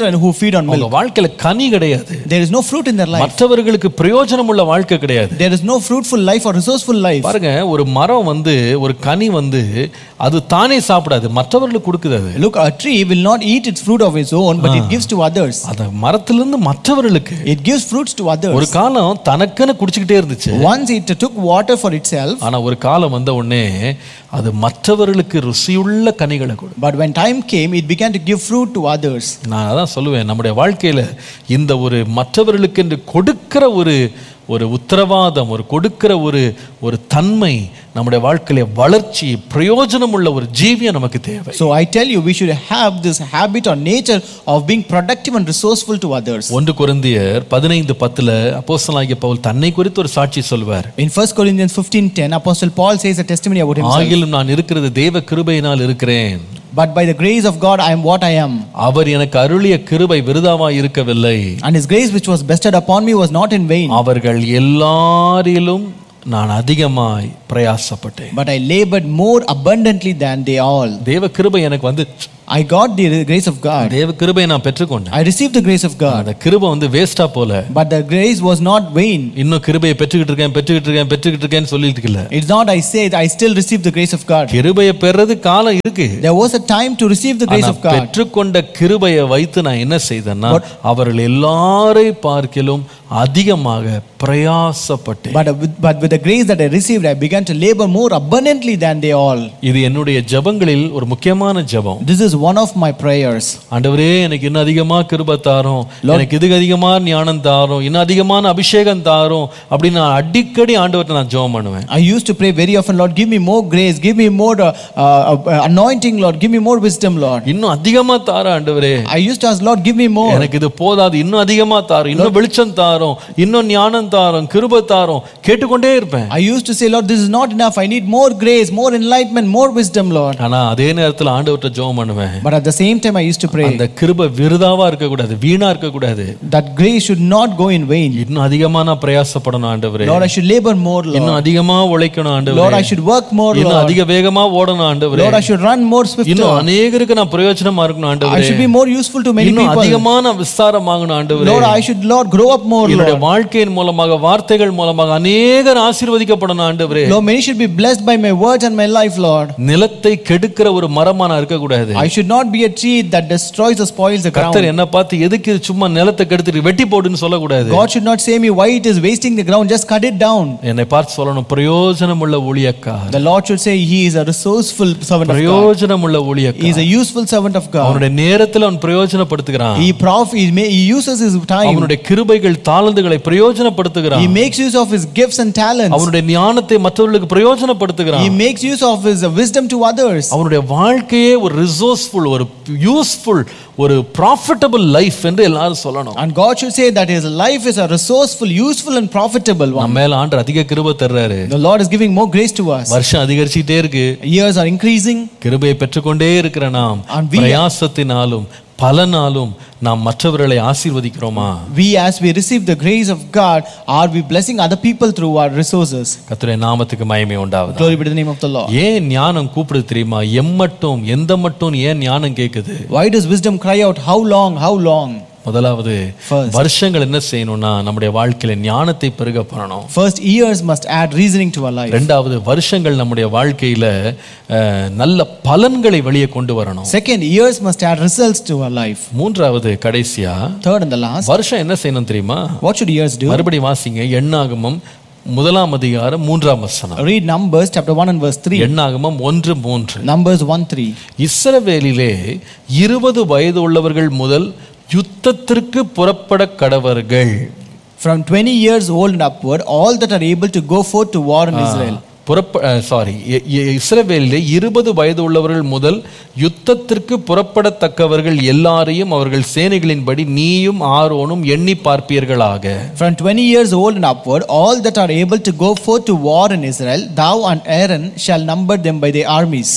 children who feed on அவங்க milk. வாழ்க்கையில கனி கிடையாது There is no fruit in their life. மற்றவர்களுக்கு பிரயோஜனம் உள்ள வாழ்க்கை கிடையாது There is no fruitful life or resourceful life. பாருங்க ஒரு மரம் வந்து ஒரு கனி வந்து அது தானே சாப்பிடாது மற்றவர்களுக்கு கொடுக்குது அது Look, a tree will not eat its fruit of its own, but it gives to others. அந்த மரத்திலிருந்து மற்றவர்களுக்கு It gives fruits to ஒரு others. காலம் தனக்குன்னு குடிச்சுக்கிட்டே இருந்துச்சு Once it took water for itself, ஆனா ஒரு காலம் வந்த உடனே அது மற்றவர்களுக்கு ருசியுள்ள கனிகளை கொடு but when time came, it began to give fruit to others. நான் அதான் சொல்லுவேன் நம்முடைய வாழ்க்கையில இந்த ஒரு மற்றவர்களுக்கு என்று கொடுக்கிற ஒரு ஒரு உத்தரவாதம் ஒரு கொடுக்கிற ஒரு ஒரு தன்மை நம்முடைய வாழ்க்கையில வளர்ச்சி பிரயோஜனம் உள்ள ஒரு ஜீவியம் நமக்கு தேவை So I tell you, we should have this habit or nature of being productive and resourceful to others. ஒன்று கொரிந்தியர் பதினைந்து பத்துல அப்போஸ்தலனாகிய பவுல் தன்னை குறித்து ஒரு சாட்சி சொல்வார் In 1 Corinthians 15:10, Apostle Paul says a testimony about himself. ஆகிலும் நான் இருக்கிறது தேவ கிருபையினால் இருக்கிறேன் But by the grace of God, I am what I am. அவர் எனக்கு அருளிய கிருபை விருதாவாய் இருக்கவில்லை And his grace which was bestowed upon me was not in vain, அவர்கள் எல்லாரிலும் நான் அதிகமாய் பிரயாசப்பட்டேன் but I labored more abundantly than they all. தேவ கிருபை எனக்கு வந்து I got the grace of God. தேவ கிருபை நான் பெற்றுக்கொண்டேன் I received the grace of God. அந்த கிருபை வந்து வேஸ்டா போல But the grace was not vain. இன்னும் கிருபையை பெற்றுக்கிட்டு இருக்கேன் பெற்றுக்கிட்டு இருக்கேன் பெற்றுக்கிட்டு இருக்கேன்னு சொல்லிட்டு இல்ல It's not I say I still received the grace of God. கிருபையை பெறது காலம் இருக்கு There was a time to receive the grace ஆனா of God. பெற்றுக்கொண்ட கிருபையை வைத்து நான் என்ன செய்தேன்னா அவர்கள் எல்லாரை பார்க்கிலும் அதிகமாக பிரயாசப்பட்டேன் But with, but with the grace that I received, I began to labor more abundantly than they all. இது என்னுடைய ஜெபங்களில் ஒரு முக்கியமான ஜெபம் This is one of my prayers. ஆண்டவரே எனக்கு இன்னும் அதிகமா கிருபை தாரும் எனக்கு இதுக்கு அதிகமா ஞானம் தாரும் இன்னும் அதிகமான அபிஷேகம் தாரும் அப்படின்னு நான் அடிக்கடி ஆண்டவர்கிட்ட நான் ஜெபம் பண்ணுவேன் I used to pray very often, Lord, give me more grace, give me more uh, uh, uh, anointing, Lord, give me more wisdom, Lord. இன்னும் அதிகமா தார ஆண்டவரே I used to ask, Lord, give me more. எனக்கு இது போதாது இன்னும் அதிகமா தாரும் இன்னும் வெளிச்சம் தாரும் இன்னும் ஞானம் தாரும் கிருபை தாரும் கேட்டுக்கொண்டே இருப்பேன் I used to say, Lord, this is not enough. I need more grace, more enlightenment, more wisdom, Lord. ஆனா அதே நேரத்துல ஆண்டவர்கிட்ட ஜெபம் பண்ணுவேன் But at the same time, I used to pray அந்த கிருபை விருதாவா இருக்கக்கூடாது வீணா இருக்கக்கூடாது that grace should not go in vain. இன்னும் அதிகமா நான் பிரயாசப்படணும் ஆண்டவரே Lord, I should labor more, Lord. இன்னும் அதிகமா உழைக்கணும் Lord, ஆண்டவரே I should work more, இன்னும் Lord. அதிக வேகமா ஓடணும் ஆண்டவரே Lord, I should run more swifter. இன்னும் அநேகருக்கு நான் பிரயோஜனமா இருக்கணும் I ஆண்டவரே should be more useful to many இன்னும் people. அதிகமான விஸ்தாரமாகணும் ஆண்டவரே Lord, I should, Lord, grow up more, என்னுடைய Lord. வாழ்க்கையின் மூலமாக வார்த்தைகள் மூலமாக அநேகர் ஆசீர்வதிக்கப்படணும் ஆண்டவரே Lord, many should be blessed by my words and my life, Lord. நிலத்தை கெடுக்கிற ஒரு மரமா நான் இருக்கக்கூடாது I should not be a tree that destroys or spoils the ground. கர்த்தர் என்ன பார்த்து எதுக்கு இது சும்மா நிலத்தை கெடுத்துட்டு வெட்டி போடுன்னு சொல்லக்கூடாது God should not say me why it is wasting the ground, just cut it down. என்னை பார்த்து சொல்லணும் பிரயோஜனம் உள்ள ஊழியக்கார் The Lord should say he is a resourceful servant of God. பிரயோஜனம் உள்ள He is ஊழியக்கார் a useful servant of God. அவனுடைய நேரத்துல அவன் பிரயோஜனப்படுத்துகிறான் He prof he, may, he uses his time. அவனுடைய கிருபைகள் தாளந்துகளை பிரயோஜனப்படுத்துகிறான் He makes use of his gifts and talents. அவனுடைய ஞானத்தை மற்றவர்களுக்கு He பிரயோஜனப்படுத்துகிறான் makes use of his wisdom to others. அவனுடைய வாழ்க்கையே ஒரு ரிசோர்ஸ்ஃபுல் ஒரு யூஸ்ஃபுல் ஒரு ப்ராஃபிட்டபிள் லைஃப் என்று எல்லாரும் சொல்லணும் And God should say that his life is a resourceful, useful, and profitable one. நம்ம மேல ஆண்டு அதிக கிருபை தர்றாரு The Lord is giving more grace to us. வருஷம் அதிகரிச்சுட்டே இருக்கு Years are increasing. கிருபையை பெற்றுக்கொண்டே இருக்கிற நாம் And we- பிரயாசத்தினாலும் பலனாலும் நாம் மற்றவர்களை ஆசீர்வதிக்கிறோமா We, as we receive the grace of God, are we blessing other people through our resources? கர்த்தருடைய நாமத்துக்கு மகிமை உண்டாவது Glory be to the name of the Lord. ஏன் ஞானம் கூப்பிடுது தெரியுமா எம்மட்டும் எந்த மட்டும் ஏன் ஞானம் கேக்குது Why does wisdom cry out, How long, how long? முதலாவது First. வருஷங்கள் என்ன செய்யணும்னா நம்முடைய வாழ்க்கையில ஞானத்தை பெருக பண்ணணும் First, years must add reasoning to our life. ரெண்டாவது வருஷங்கள் நம்முடைய வாழ்க்கையில அஹ், நல்ல பலன்களை வெளியே கொண்டு வரணும் Second, years must add results to our life. மூன்றாவது கடைசியா Third and the last, வருஷம் என்ன செய்யணும் தெரியுமா what should years do? மறுபடியும் வாசிங்க எண்ணாகமம் முதலாம் அதிகாரம் மூன்றாம் வசனம் Read Numbers chapter 1 and verse 3. எண்ணாகமம் ஒன்று மூன்று Numbers 1 3. இஸ்ரவேலிலே இருபது வயது உள்ளவர்கள் முதல் யுத்தத்திற்கு புறப்பட கடவர்கள் From 20 years old and upward, all that are able to go forth to war in Israel. புறப்ப சாரி இஸ்ரவேலிலே இருபது வயது உள்ளவர்கள் முதல் யுத்தத்திற்கு புறப்படத்தக்கவர்கள் எல்லாரையும் அவர்கள் சேனைகளின்படி நீயும் ஆரோனும் எண்ணி பார்ப்பீர்களாக From 20 years old and upward, all that are able to go forth to war in Israel, thou and Aaron shall number them by their armies.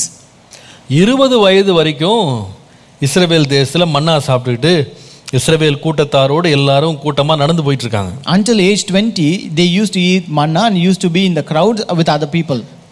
இருபது வயது வரைக்கும் இஸ்ரவேல் தேசத்துல மன்னா சாப்பிட்டுக்கிட்டு இஸ்ரவேல் கூட்டத்தாரோடு எல்லாரும் கூட்டமா நடந்து போயிட்டு இருக்காங்க Until age 20, they used to eat manna and used to be in the crowd with other people.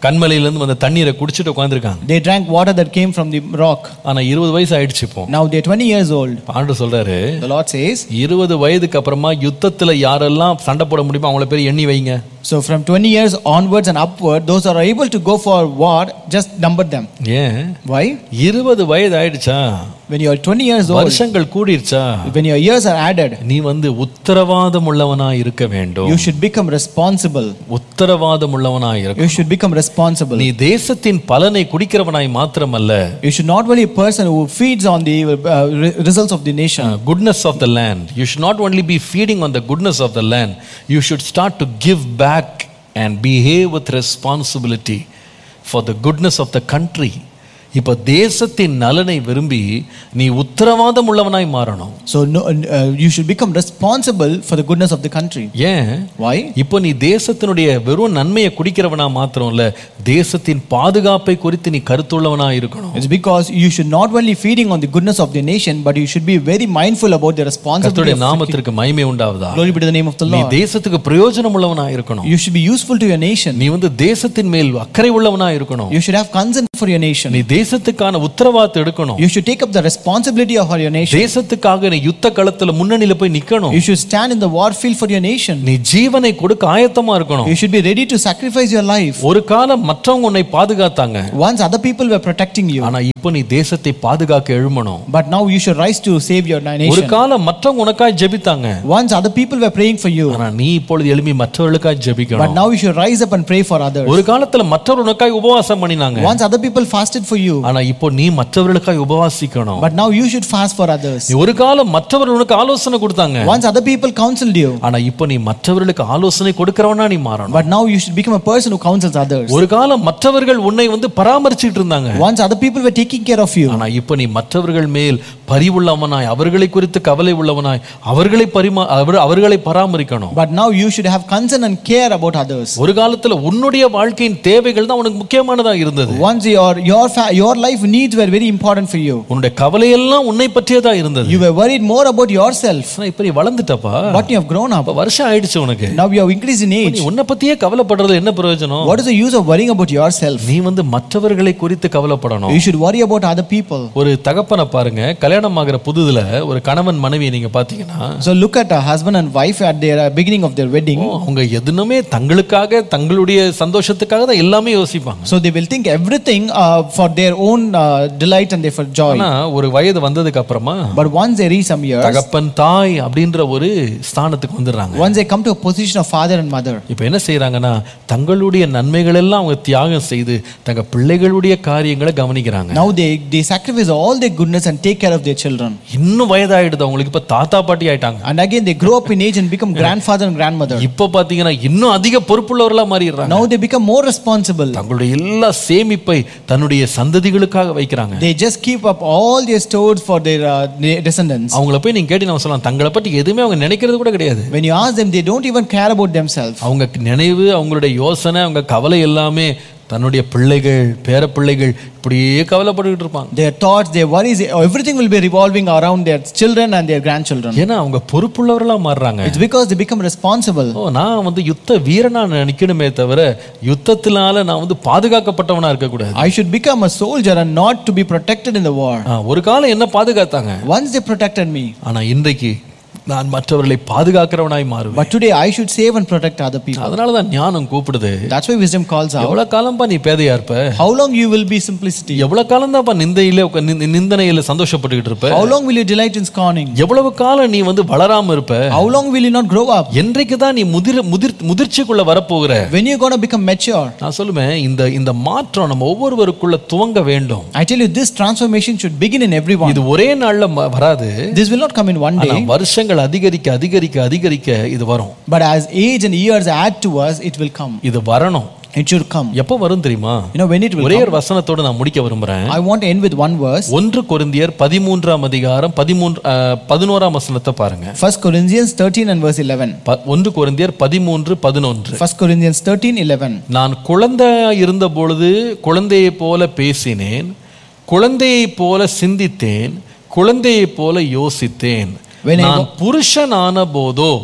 கண்மலையிலேருந்து வந்த தண்ணீரை குடிச்சிட்டு உட்காந்துருக்காங்க They drank water that came from the rock. ஆனா இருபது வயசு ஆயிடுச்சு இப்போ Now they're 20 years old. ஆண்டு சொல்றாரு The Lord says, இருபது வயதுக்கு அப்புறமா யுத்தத்துல யாரெல்லாம் சண்டை போட முடியுமோ அவங்கள பேர் எண்ணி வைங்க so from 20 years onwards and upward, those are able to go for war, just number them. ஏன் Why? இருபது வயது ஆயிடுச்சா When you are 20 years old, வருஷங்கள் கூடிருச்சா when your years are added, நீ வந்து உத்தரவாதம் உள்ளவனா இருக்க வேண்டும் you should become responsible. உத்தரவாதம் உள்ளவனா இருக்க You should become responsible. நீ தேசத்தின் பலனை குடிக்கிறவனாய் மாத்திரமல்ல You should not be a person who feeds on the uh, re- results of the nation. goodness of the land you should not only be feeding on the goodness of the land you should start to give back and behave with responsibility for the goodness of the country இப்போ தேசத்தின் நலனை விரும்பி நீ உத்தரவாதம் உள்ளவனாய் மாறணும் So no, uh, you should become responsible for the goodness of the country. ஏன் Why? இப்போ நீ தேசத்தினுடைய வெறும் நன்மையை குடிக்கிறவனா மாத்திரம் இல்ல தேசத்தின் பாதுகாப்பை குறித்து நீ கருத்துள்ளவனா இருக்கணும் It's because you should not only feeding on the goodness of the nation, but you should be very mindful about the responsibility. கர்த்தருடைய Of, நாமத்திற்கு மகிமை உண்டாவதா glory be to the name of the நீ Lord. தேசத்துக்கு பிரயோஜனம் உள்ளவனா இருக்கணும் You should be useful to your nation. நீ வந்து தேசத்தின் மேல் அக்கறை உள்ளவனா இருக்கணும் You should have concern for your nation. நீ தேசத்துக்கான உத்தரவாதம் எடுக்கணும் You should take up the responsibility of your nation. தேசத்துக்காக நீ யுத்த களத்துல முன்னணியில போய் நிக்கணும் You should stand in the war field for your nation. நீ ஜீவனை கொடுக்க ஆயத்தமா இருக்கணும் You should be ready to sacrifice your life. ஒரு காலம் மற்றவங்க உன்னை பாதுகாத்தாங்க Once other people were protecting you, ஆனா இப்போ நீ தேசத்தை பாதுகாக்க எழுமணும் but now you should rise to save your ஒரு nation. காலம் மற்றவங்க உனக்காய் ஜெபித்தாங்க Once other people were praying for you, ஆனா நீ இப்பொழுது எழுப்பி மற்றவர்களுக்காய் but ஜெபிக்கணும் now you should rise up and pray for others. ஒரு காலத்துல மற்றவர் உனக்காய் உபவாசம் பண்ணினாங்க Once other people fasted for you, ஆனா இப்போ நீ மற்றவர்களுக்காய் உபவாசிக்கணும் but now you should fast for others. நீ ஒரு காலம் மற்றவர் உனக்கு ஆலோசனை கொடுத்தாங்க Once other people counseled you, ஆனா இப்போ நீ மற்றவர்களுக்கு ஆலோசனை கொடுக்கிறவனா நீ மாறணும் but now you should become a person who counsels others. ஒரு காலம் மற்றவர்கள் உன்னை வந்து பராமரிச்சிட்டு இருந்தாங்க Once other people were taking care of you, ஆனா இப்போ நீ மற்றவர்கள் மேல் பரிவுள்ளவனாய் அவர்களை குறித்து கவலை உள்ளவனாய் அவர்களை பரிமா அவர் அவர்களை பராமரிக்கணும் but now you should have concern and care about others. ஒரு காலத்துல உன்னுடைய வாழ்க்கையின் தேவைகள் தான் உனக்கு முக்கியமானதா இருந்தது Once your your fa- your life needs were very important for you. உன்னுடைய கவலையெல்லாம் உன்னை பற்றியதா இருந்தது You were worried more about yourself, ஆனா இப்ப நீ வளர்ந்துட்டப்பா but you have grown up. இப்ப வருஷம் ஆயிடுச்சு உனக்கு Now you have increased in நீ age. உன்னை பத்தியே கவலைப்படுறது என்ன பிரயோஜனம் What is the use of worrying about yourself? நீ வந்து மற்றவர்களை குறித்து கவலைப்படணும் You should worry about other people. ஒரு தகப்பனை பாருங்க கல்யாணம் ஆகிற புதுதுல ஒரு கணவன் மனைவியை நீங்க பாத்தீங்கன்னா So look at a husband and wife at their uh, beginning of their wedding. ஓ, அவங்க எதுனுமே தங்களுக்காக தங்களுடைய சந்தோஷத்துக்காக தான் எல்லாமே யோசிப்பாங்க So they will think everything uh, for their own uh, delight and their for joy. ஆனா ஒரு வயது வந்ததுக்கு அப்புறமா But once they reach some years, தகப்பன் தாய் அப்படின்ற ஒரு ஸ்தானத்துக்கு வந்துடுறாங்க once they come to a position of father and mother, இப்போ என்ன செய்றாங்கன்னா தங்களுடைய நன்மைகள் எல்லாம் அவங்க தியாகம் செய்து தங்க பிள்ளைகளுடைய காரியங்களை கவனிக்கிறாங்க now they, they sacrifice all their goodness and take care of their children. இன்னும் வயதாயிடுது அவங்களுக்கு இப்ப தாத்தா பாட்டி ஆயிட்டாங்க And again they grow up in age and become grandfather and grandmother. இப்ப பாத்தீங்கன்னா இன்னும் அதிக பொறுப்புள்ளவர்களா மாறிடுறாங்க Now they become more responsible. தங்களுடைய எல்லா சேமிப்பை தன்னுடைய சந்ததிகளுக்காக வைக்கிறாங்க They just keep up all their stores for their uh, their descendants. அவங்கள போய் நீங்க கேட்டு நம்ம சொல்லலாம் தங்களை பற்றி எதுவுமே அவங்க நினைக்கிறது கூட கிடையாது When you ask them, they don't even care about themselves. அவங்க நினைவு அவங்களுடைய யோசனை அவங்க கவலை எல்லாமே தன்னுடைய பிள்ளைகள் பேரப்பிள்ளைகள் இப்படியே கவலைப்பட்டுக்கிட்டு இருப்பாங்க Their thoughts, their worries, everything will be revolving around their children and their grandchildren. ஏன்னா அவங்க பொறுப்புள்ளவர்களா மாறுறாங்க It's because they become responsible. ஓ நான் வந்து யுத்த வீரனா நினைக்கணுமே தவிர யுத்தத்தினால நான் வந்து பாதுகாக்கப்பட்டவனா இருக்கக்கூடாது I should become a soldier and not to be protected in the war. ஆ, ஒரு காலம் என்ன பாதுகாத்தாங்க Once they protected me, ஆனா இன்றைக்கு நான் மற்றவர்களை பாதுகாக்கிறவனாய் மாறுவேன் but today I should save and protect other people. அதனாலதான் ஞானம் கூப்பிடுது That's why wisdom calls out. எவ்வளவு காலம்பா நீ பேதையா இருப்ப How long you will be simplicity? எவ்வளவு காலம் தான்ப்பா நிந்தையில உக்க- நிந்த- நிந்தனையில சந்தோஷப்பட்டுக்கிட்டு இருப்ப How long will you delight in scorning? எவ்வளவு காலம் நீ வந்து வளராம இருப்ப How long will you not grow up? என்றைக்கு தான் நீ முதிர் முதிர் முதிர்ச்சிக்குள்ள வரப்போகிற When you're going to become mature? நான் சொல்லுவேன் இந்த இந்த மாற்றம் நம்ம ஒவ்வொருவருக்குள்ள துவங்க வேண்டும் I tell you, this transformation should begin in everyone. இது ஒரே நாள்ல ம- வராது This will not come in one ஆனா day, வருஷங்கள் அதிகரிக்க அதிகரிக்க அதிகரிக்க இது வரும் but as age and years add to us, it will come. இது வரணும் It should come. எப்போ வரும் தெரியுமா You know, when it will ஒரே come, ஒரு வசனத்தோடு நான் முடிக்க விரும்புறேன் I want to end with one verse. ஒன்று கொரிந்தியர் பதிமூன்றாம் அதிகாரம் பதிமூன்று அஹ், பதினோராம் வசனத்தை பாருங்க 1 Corinthians 13 and verse 11. ப- ஒன்று கொரிந்தியர் பதிமூன்று பதினொன்று 1 Corinthians 13 11. நான் குழந்தையா இருந்த பொழுது குழந்தையைப் போல பேசினேன் குழந்தையைப் போல சிந்தித்தேன் குழந்தையைப் போல யோசித்தேன் When I நான் புருஷனான போதோ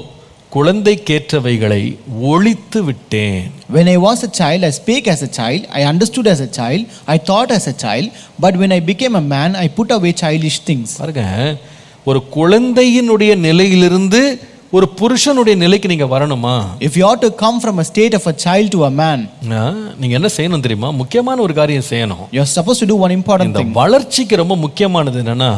குழந்தைக்கேற்றவைகளை ஒழித்து விட்டேன் When I was a child, I spake as a child, I understood as a child, I thought as a child, but when I became a man, I put away childish things. பாருங்க ஒரு குழந்தையினுடைய நிலையிலிருந்து ஒரு புருஷனுடைய நிலைக்கு நீங்க வரணுமா If you ought to come from a state of a child to a man, ஆ, நீங்க என்ன செய்யணும் தெரியுமா முக்கியமான ஒரு காரியம் செய்யணும் you're supposed to do one important இந்த thing. வளர்ச்சிக்கு ரொம்ப முக்கியமானது என்னன்னா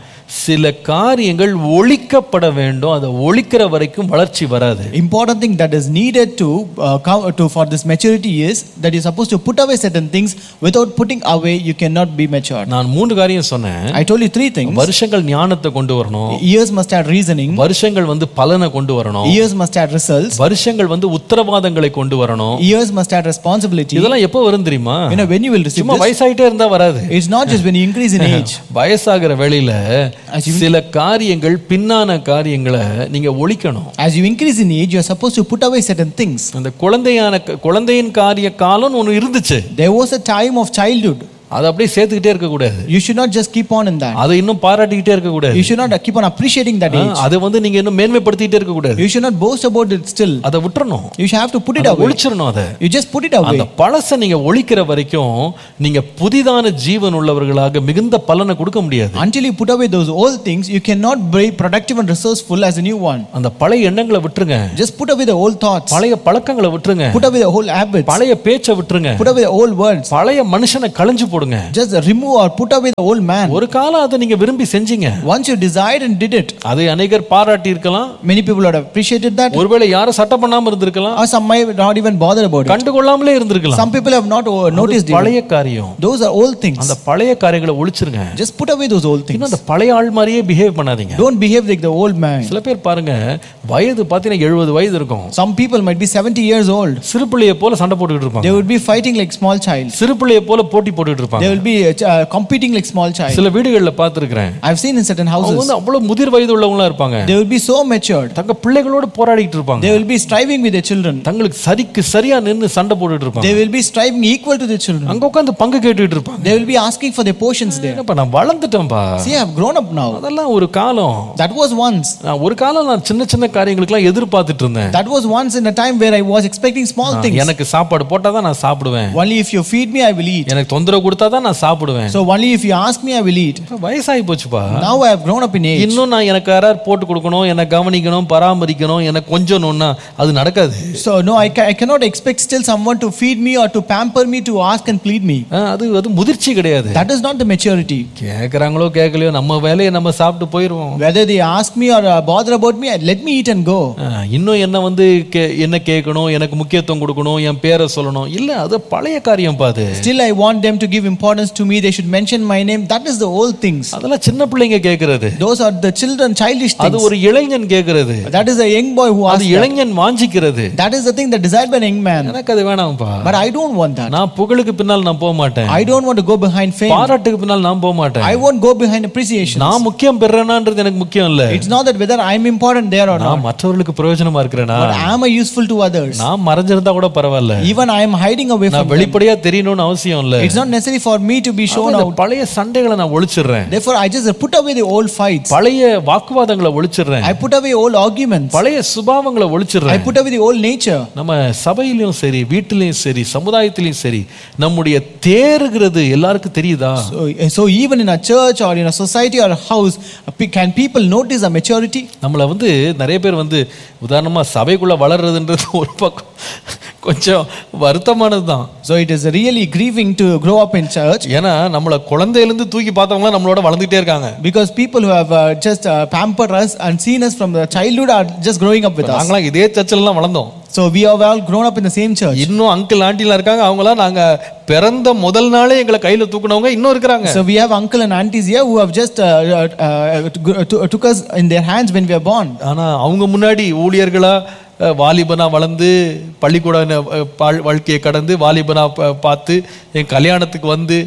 சில காரியங்கள் ஒழிக்கப்பட வேண்டும் அதை ஒழிக்கிற வரைக்கும் வளர்ச்சி வராது Important thing that is needed to uh, come to for this maturity is that you're supposed to put away certain things. Without putting away, you cannot be matured. நான் மூன்று காரியம் சொன்னேன் I told you three things. வருஷங்கள் ஞானத்தை கொண்டு வரணும் Ears must have reasoning. வருஷங்கள் வந்து பலனை கொண்டு வரணும் Ears must have results. வருஷங்கள் வந்து உத்தரவாதங்களை கொண்டு வரணும் Ears must have responsibility. இதெல்லாம் எப்போ வரும் தெரியுமா You know when you will receive சும்மா this. வயசாயிட்டே இருந்தா வராது It's not just when you increase in age. வயசாகிற வேளையில As you- சில காரியங்கள் பின்னான காரியங்களை நீங்க ஒழிக்கணும் As you increase in age, you are supposed to put away certain things. அந்த குழந்தையான குழந்தையின் காரிய காலம்னு ஒன்று இருந்துச்சு There was a time of childhood. அதை அப்படியே சேர்த்துக்கிட்டே இருக்க கூடாது You should not just keep on in that. அதை இன்னும் பாராட்டிக்கிட்டே இருக்க கூடாது You should not keep on appreciating that age. அதை வந்து நீங்க இன்னும் மேன்மைப்படுத்திக்கிட்டே இருக்க கூடாது You should not boast about it still. அதை விட்டுறணும் You should have to put it அதை away. ஒழிச்சிடணும் அதை You just put it away. அந்த பழசை நீங்க ஒழிக்கிற வரைக்கும் நீங்க புதிதான ஜீவன் உள்ளவர்களாக மிகுந்த பலனை கொடுக்க முடியாது Until you put away those old things, you cannot be productive and resourceful as a new one. அந்த பழைய எண்ணங்களை விட்டுருங்க Just put away the old thoughts. பழைய பழக்கங்களை விட்டுருங்க Put away the old habits. பழைய பேச்சை விட்டுருங்க Put away the old words. பழைய மனுஷனை களைஞ்சு போடுங்க Just remove or put away the old man. ஒரு காலம் அதை நீங்க விரும்பி செஞ்சீங்க Once you desired and did it, அதை அநேகர் பாராட்டி இருக்கலாம் many people would have appreciated that. ஒருவேளை யாரும் சட்டம் பண்ணாம இருந்திருக்கலாம் Or some might not even bother about it. கண்டுகொள்ளாமலே இருந்திருக்கலாம் Some people have not uh, noticed அது it. பழைய காரியம் Those are old things. அந்த பழைய காரியங்களை ஒழிச்சிருங்க Just put away those old things. இன்னும் அந்த பழைய ஆள் மாதிரியே பிஹேவ் பண்ணாதீங்க Don't behave like the old man. சில பேர் பாருங்க வயது பார்த்தீங்கன்னா எழுபது வயது இருக்கும் Some people might be 70 years old. சிறு பிள்ளைய போல சண்டை போட்டுக்கிட்டு They இருப்பாங்க would be fighting like small child. சிறு பிள்ளைய போல போட்டி போட்டுக்கிட்டு இருப்பாங்க They will be uh, ch- uh, competing like small child. சில வீடுகளில் பார்த்துருக்கிறேன் I've seen in certain அவங்க houses. வந்து அவ்வளவு முதிர் வயது உள்ளவங்களா இருப்பாங்க They will be so matured. தங்க பிள்ளைகளோட போராடிட்டு இருப்பாங்க They will be striving with their children. தங்களுக்கு சரிக்கு சரியா நின்னு சண்டை போட்டுட்டு இருப்பாங்க They will be striving equal to their children. அங்க உட்காந்து பங்கு கேட்டுட்டு இருப்பாங்க They will be asking for their portions there. என்னப்பா நான் வளர்ந்துட்டேன்பா See, I've grown up now. அதெல்லாம் ஒரு காலம் That was once. நான் ஒரு காலம் நான் சின்ன சின்ன காரியங்களுக்கெல்லாம் எதிர்பார்த்துட்டு இருந்தேன் That was once in a time where I was expecting small things. எனக்கு சாப்பாடு போட்டா தான் நான் சாப்பிடுவேன் Only if you feed me, I will eat. எனக்கு தொந்தரவு கொடுத்தா தான் நான் சாப்பிடுவேன் So only if you ask me, I will eat. இப்ப வயசாகி போச்சுப்பா Now I have grown up in age. இன்னும் நான் எனக்கு யாராவது போட்டு கொடுக்கணும் என்னை கவனிக்கணும் பராமரிக்கணும் எனக்கு கொஞ்சணும்னா அது நடக்காது So no, I, ca- I cannot expect still someone to feed me or to pamper me to ask and plead me. ஆ, அது அது முதிர்ச்சி கிடையாது That is not the maturity. கேட்குறாங்களோ கேட்கலையோ நம்ம வேலையை நம்ம சாப்பிட்டு போயிடுவோம் Whether they ask me or uh, bother about me, let me eat and go. ஆ, இன்னும் என்ன வந்து கே என்ன கேட்கணும் எனக்கு முக்கியத்துவம் கொடுக்கணும் என் பேரை சொல்லணும் இல்லை அது பழைய காரியம் பாது Still, I want them to give importance to me. They should mention my name. That is the old things. அதெல்லாம் சின்ன பிள்ளைங்க கேட்கறது Those are the children, childish அது things. ஒரு இளைஞன் கேட்கறது That is a young boy who அது asks. that. இளைஞன் வாஞ்சிக்கிறது That is the thing that desired by an young man. எனக்கு அது வேணாம்ப்பா But I don't want that. நான் புகழுக்கு பின்னால் நான் போக மாட்டேன் I don't want to go behind fame. பாராட்டுக்கு பின்னால் நான் போக மாட்டேன் I won't go behind appreciation. நான் முக்கியம் பெறேனான்றது எனக்கு முக்கியம் இல்ல It's not that whether I'm important there or not. நான் மற்றவர்களுக்கு பிரயோஜனமா இருக்கிறேனா But am I useful to others? நான் மறைஞ்சிருந்தா கூட பரவாயில்ல Even I am hiding away from நான் them. வெளிப்படையா தெரியணும்னு அவசியம் இல்ல It's not necessary for me to be shown அந்த out. பழைய சண்டைகளை நான் ஒழிச்சிடுறேன் Therefore, I just put away the old fights. பழைய வாக்குவாதங்களை ஒழிச்சிடுறேன் I put away old arguments. பழைய சுபாவங்களை I ஒழிச்சிடுறேன் put away the old nature. நம்ம சபையிலும் சரி வீட்டிலையும் சரி சமுதாயத்திலையும் சரி நம்முடைய தேறுகிறது எல்லாருக்கும் தெரியுதா So, so even in a church or in a society or a house, pe- can people notice a maturity? நம்மளை வந்து நிறைய பேர் வந்து உதாரணமா சபைக்குள்ள வளர்றதுன்றது ஒரு பக்கம் கொஞ்சம் வருத்தமானது தான் So it is really grieving to grow up in church ஏன்னா நம்மளை குழந்தையிலேருந்து தூக்கி பார்த்தவங்களாம் நம்மளோட வளர்ந்துட்டே இருக்காங்க because people who have uh, just uh, pampered us and seen us from the childhood are just growing up with us. நாங்களாம் இதே சர்ச்சில் தான் வளர்ந்தோம் So we have all grown up in the same church. இன்னும் uncle ஆண்டிலாம் இருக்காங்க அவங்களாம் நாங்க பிறந்த முதல் நாளே எங்களை கையில தூக்குனவங்க இன்னும் இருக்கிறாங்க So we have uncle and aunties here who have just uh, uh, uh, to- took us in their hands when we were born. ஆனா அவங்க முன்னாடி ஊழியர்களா அஹ், வாலிபனா வளர்ந்து பள்ளிக்கூட அஹ், வாழ்- வாழ்க்கையை கடந்து வாலிபனா ப- பார்த்து என் கல்யாணத்துக்கு வந்து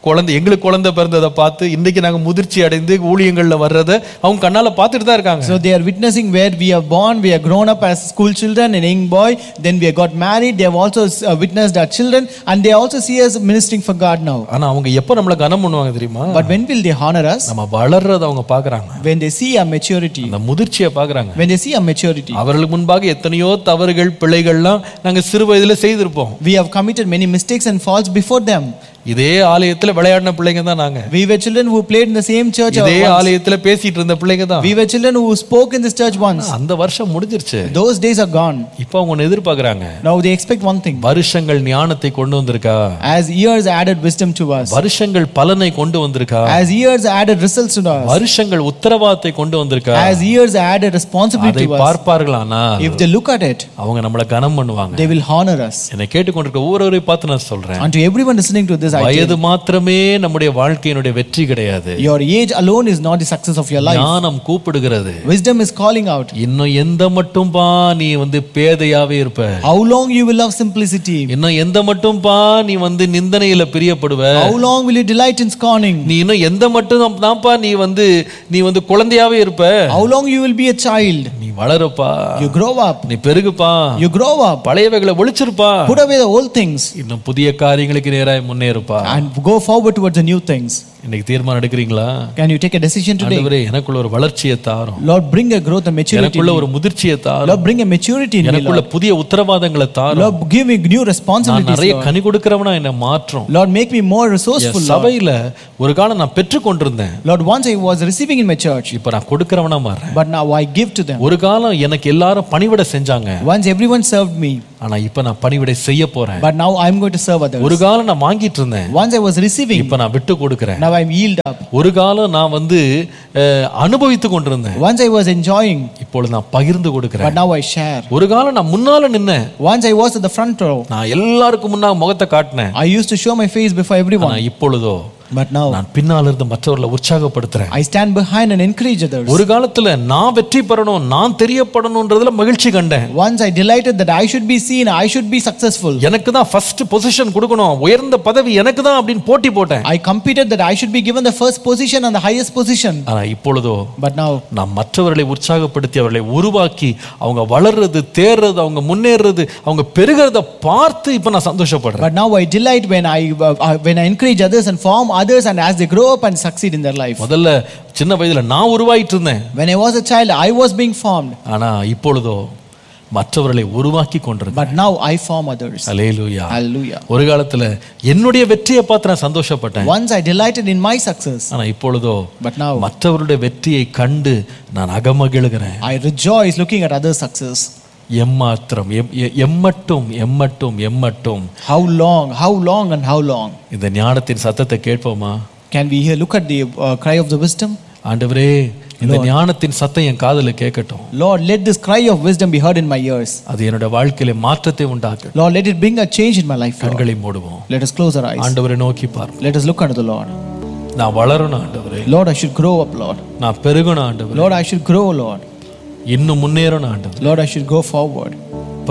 குழந்தை எங்களுக்கு குழந்தை பிறந்ததை பார்த்து இன்னைக்கு நாங்க முதிர்ச்சி அடைந்து ஊழியங்கள்ல வர்றதை அவங்க கண்ணால பார்த்துட்டு தான் இருக்காங்க So they are witnessing where we are born, we are grown up as school children, and young boy. Then we have got married. They have also uh, witnessed our children, and they also see us ministering for God now. ஆனா அவங்க எப்ப நம்மள கனம் பண்ணுவாங்க தெரியுமா But when will they honor us? நம்ம வளர்றத அவங்க பாக்குறாங்க When they see our maturity. அந்த முதிர்ச்சியை பாக்குறாங்க When they see our maturity. அவர்களுக்கு முன்பாக எத்தனையோ தவறுகள் பிழைகள்லாம் நாங்க சிறு வயதுல செய்திருப்போம் We have committed many mistakes and faults before them. இதே ஆலயத்துல விளையாடின பிள்ளைங்க தான் நாங்க We were children who played in the same church. இதே once. ஆலயத்துல பேசிட்டு இருந்த பிள்ளைங்க தான் We were children who spoke in this church once. அந்த வருஷம் முடிஞ்சிருச்சு Those days are gone. இப்போ அவங்க ஒண்ணு எதிர்பார்க்கறாங்க Now they expect one thing. வருஷங்கள் ஞானத்தை கொண்டு வந்திருக்கா As years added wisdom to us. வருஷங்கள் பலனை கொண்டு வந்திருக்கா As years added results to us. வருஷங்கள் உத்தரவாதத்தை கொண்டு வந்திருக்கா As years added responsibility அதை to us. பார்ப்பார்களானா If they look at it, அவங்க நம்மள கனம் பண்ணுவாங்க they will honor us. என்னை கேட்டுக்கொண்டிருக்க ஒவ்வொருவரை பார்த்து நான் சொல்றேன் And to everyone listening to this, I வயது மாத்திரமே நம்முடைய வாழ்க்கையினுடைய வெற்றி கிடையாது your age alone is not the success of your life. ஞானம் கூப்பிடுகிறது Wisdom is calling out. இன்னும் எந்த மட்டும்பா நீ வந்து பேதையாவே இருப்ப How long you will love simplicity? இன்னும் எந்த மட்டும்பா நீ வந்து நிந்தனையில பிரியப்படுவ How long will you delight in scorning? நீ இன்னும் எந்த மட்டும் தான்ப்பா நீ வந்து நீ வந்து குழந்தையாவே இருப்ப How long you will be a child? நீ வளருப்பா You grow up. நீ பெருகுப்பா You grow up. பழையவைகளை ஒழிச்சிருப்பா Put away the old things இன்னும் புதிய காரியங்களுக்கு நேராய் முன்னேறுப்பா and go forward towards the new things. இன்னைக்கு தீர்மானம் எடுக்கிறீங்களா Can you take a decision today? ஆண்டவரே எனக்குள்ள ஒரு வளர்ச்சியை தாரும் Lord, bring a growth and maturity. in எனக்குள்ள me. ஒரு முதிர்ச்சியை தாரும் Lord, bring a maturity in me. எனக்குள்ள Lord. புதிய உத்தரவாதங்களை தாரும் Lord, give me new நான் responsibilities. நிறைய Lord. கனி கொடுக்கிறவனா என்ன மாற்றும் Lord, make me more என் resourceful. Lord. சபையில ஒரு காலம் நான் பெற்று கொண்டிருந்தேன் Lord, once I was receiving in my church, இப்ப நான் கொடுக்கிறவனா மாறேன் but now I give to them. ஒரு காலம் எனக்கு எல்லாரும் பணிவிட செஞ்சாங்க Once everyone served me, ஆனா இப்ப நான் பணிவிடை செய்ய போறேன் but now I'm going to serve others. ஒரு காலம் நான் வாங்கிட்டு இருந்தேன் Once I was receiving, இப்ப நான் விட்டு கொடுக்கிறேன் now I'm yield up. ஒரு காலம் நான் வந்து அஹ், அனுபவித்து கொண்டிருந்தேன் Once I was enjoying, இப்பொழுது நான் பகிர்ந்து but கொடுக்கிறேன் now I share. ஒரு காலம் நான் முன்னால நின்னேன் Once I was at the front row, நான் எல்லாருக்கும் முன்னா முகத்தை காட்டினேன் I used to show my face before ஆனா everyone. இப்பொழுதோ But now நான் பின்னால இருந்து மற்றவர்களை உற்சாகப்படுத்துறேன் I stand behind and encourage others. ஒரு காலத்துல நான் வெற்றி பெறணும் நான் தெரியப்படணும்ன்றதுல மகிழ்ச்சி கண்டேன் Once I delighted that I should be seen, I should be successful. எனக்கு தான் ஃபர்ஸ்ட் பொசிஷன் கொடுக்கணும் உயர்ந்த பதவி எனக்கு தான் அப்படின்னு போட்டி போட்டேன் I competed that I should be given the first position and the highest position. ஆனா இப்பொழுதோ But now நான் மற்றவர்களை உற்சாகப்படுத்தி அவர்களை உருவாக்கி அவங்க வளர்றது தேர்றது அவங்க முன்னேறது அவங்க பெருகிறத பார்த்து இப்ப நான் சந்தோஷப்படுறேன் But now I delight when I uh, uh, when I encourage others and form others, and as they grow up and succeed in their life. முதல்ல சின்ன வயதுல நான் உருவாயிட்டு இருந்தேன் When I was a child, I was being formed, ஆனா இப்பொழுதோ மற்றவர்களை உருவாக்கி கொண்டிருந்தேன் but now I form others. Alleluia Hallelujah. ஒரு காலத்துல என்னுடைய வெற்றியை பார்த்து நான் சந்தோஷப்பட்டேன் Once I delighted in my success, ஆனா இப்பொழுதோ but now மற்றவருடைய வெற்றியை கண்டு நான் அகமகிழுகிறேன் I rejoice looking at others' success. எம்மாத்திரம் எம்- எ- எம்மட்டும் எம்மட்டும் எம்மட்டும் How long, how long, and how long? இந்த ஞானத்தின் சத்தத்தை கேட்போமா Can we hear, look at the uh, cry of the wisdom? ஆண்டவரே இந்த ஞானத்தின் சத்தம் என் காதுல கேட்கட்டும் Lord, let this cry of wisdom be heard in my ears. அது என்னோட வாழ்க்கையில மாற்றத்தை உண்டாக்கும் Lord, let it bring a change in my life. Lord. கண்களை மூடுவோம் Let us close our eyes. ஆண்டவரை நோக்கி பார்ப்போம் Let us look unto the Lord. நான் வளரணும் ஆண்டவரே Lord, I should grow up, Lord. நான் பெருகணும் ஆண்டவரே Lord, I should grow, Lord. இன்னும் முன்னேறணும் ஆண்டவரே Lord, I should go forward.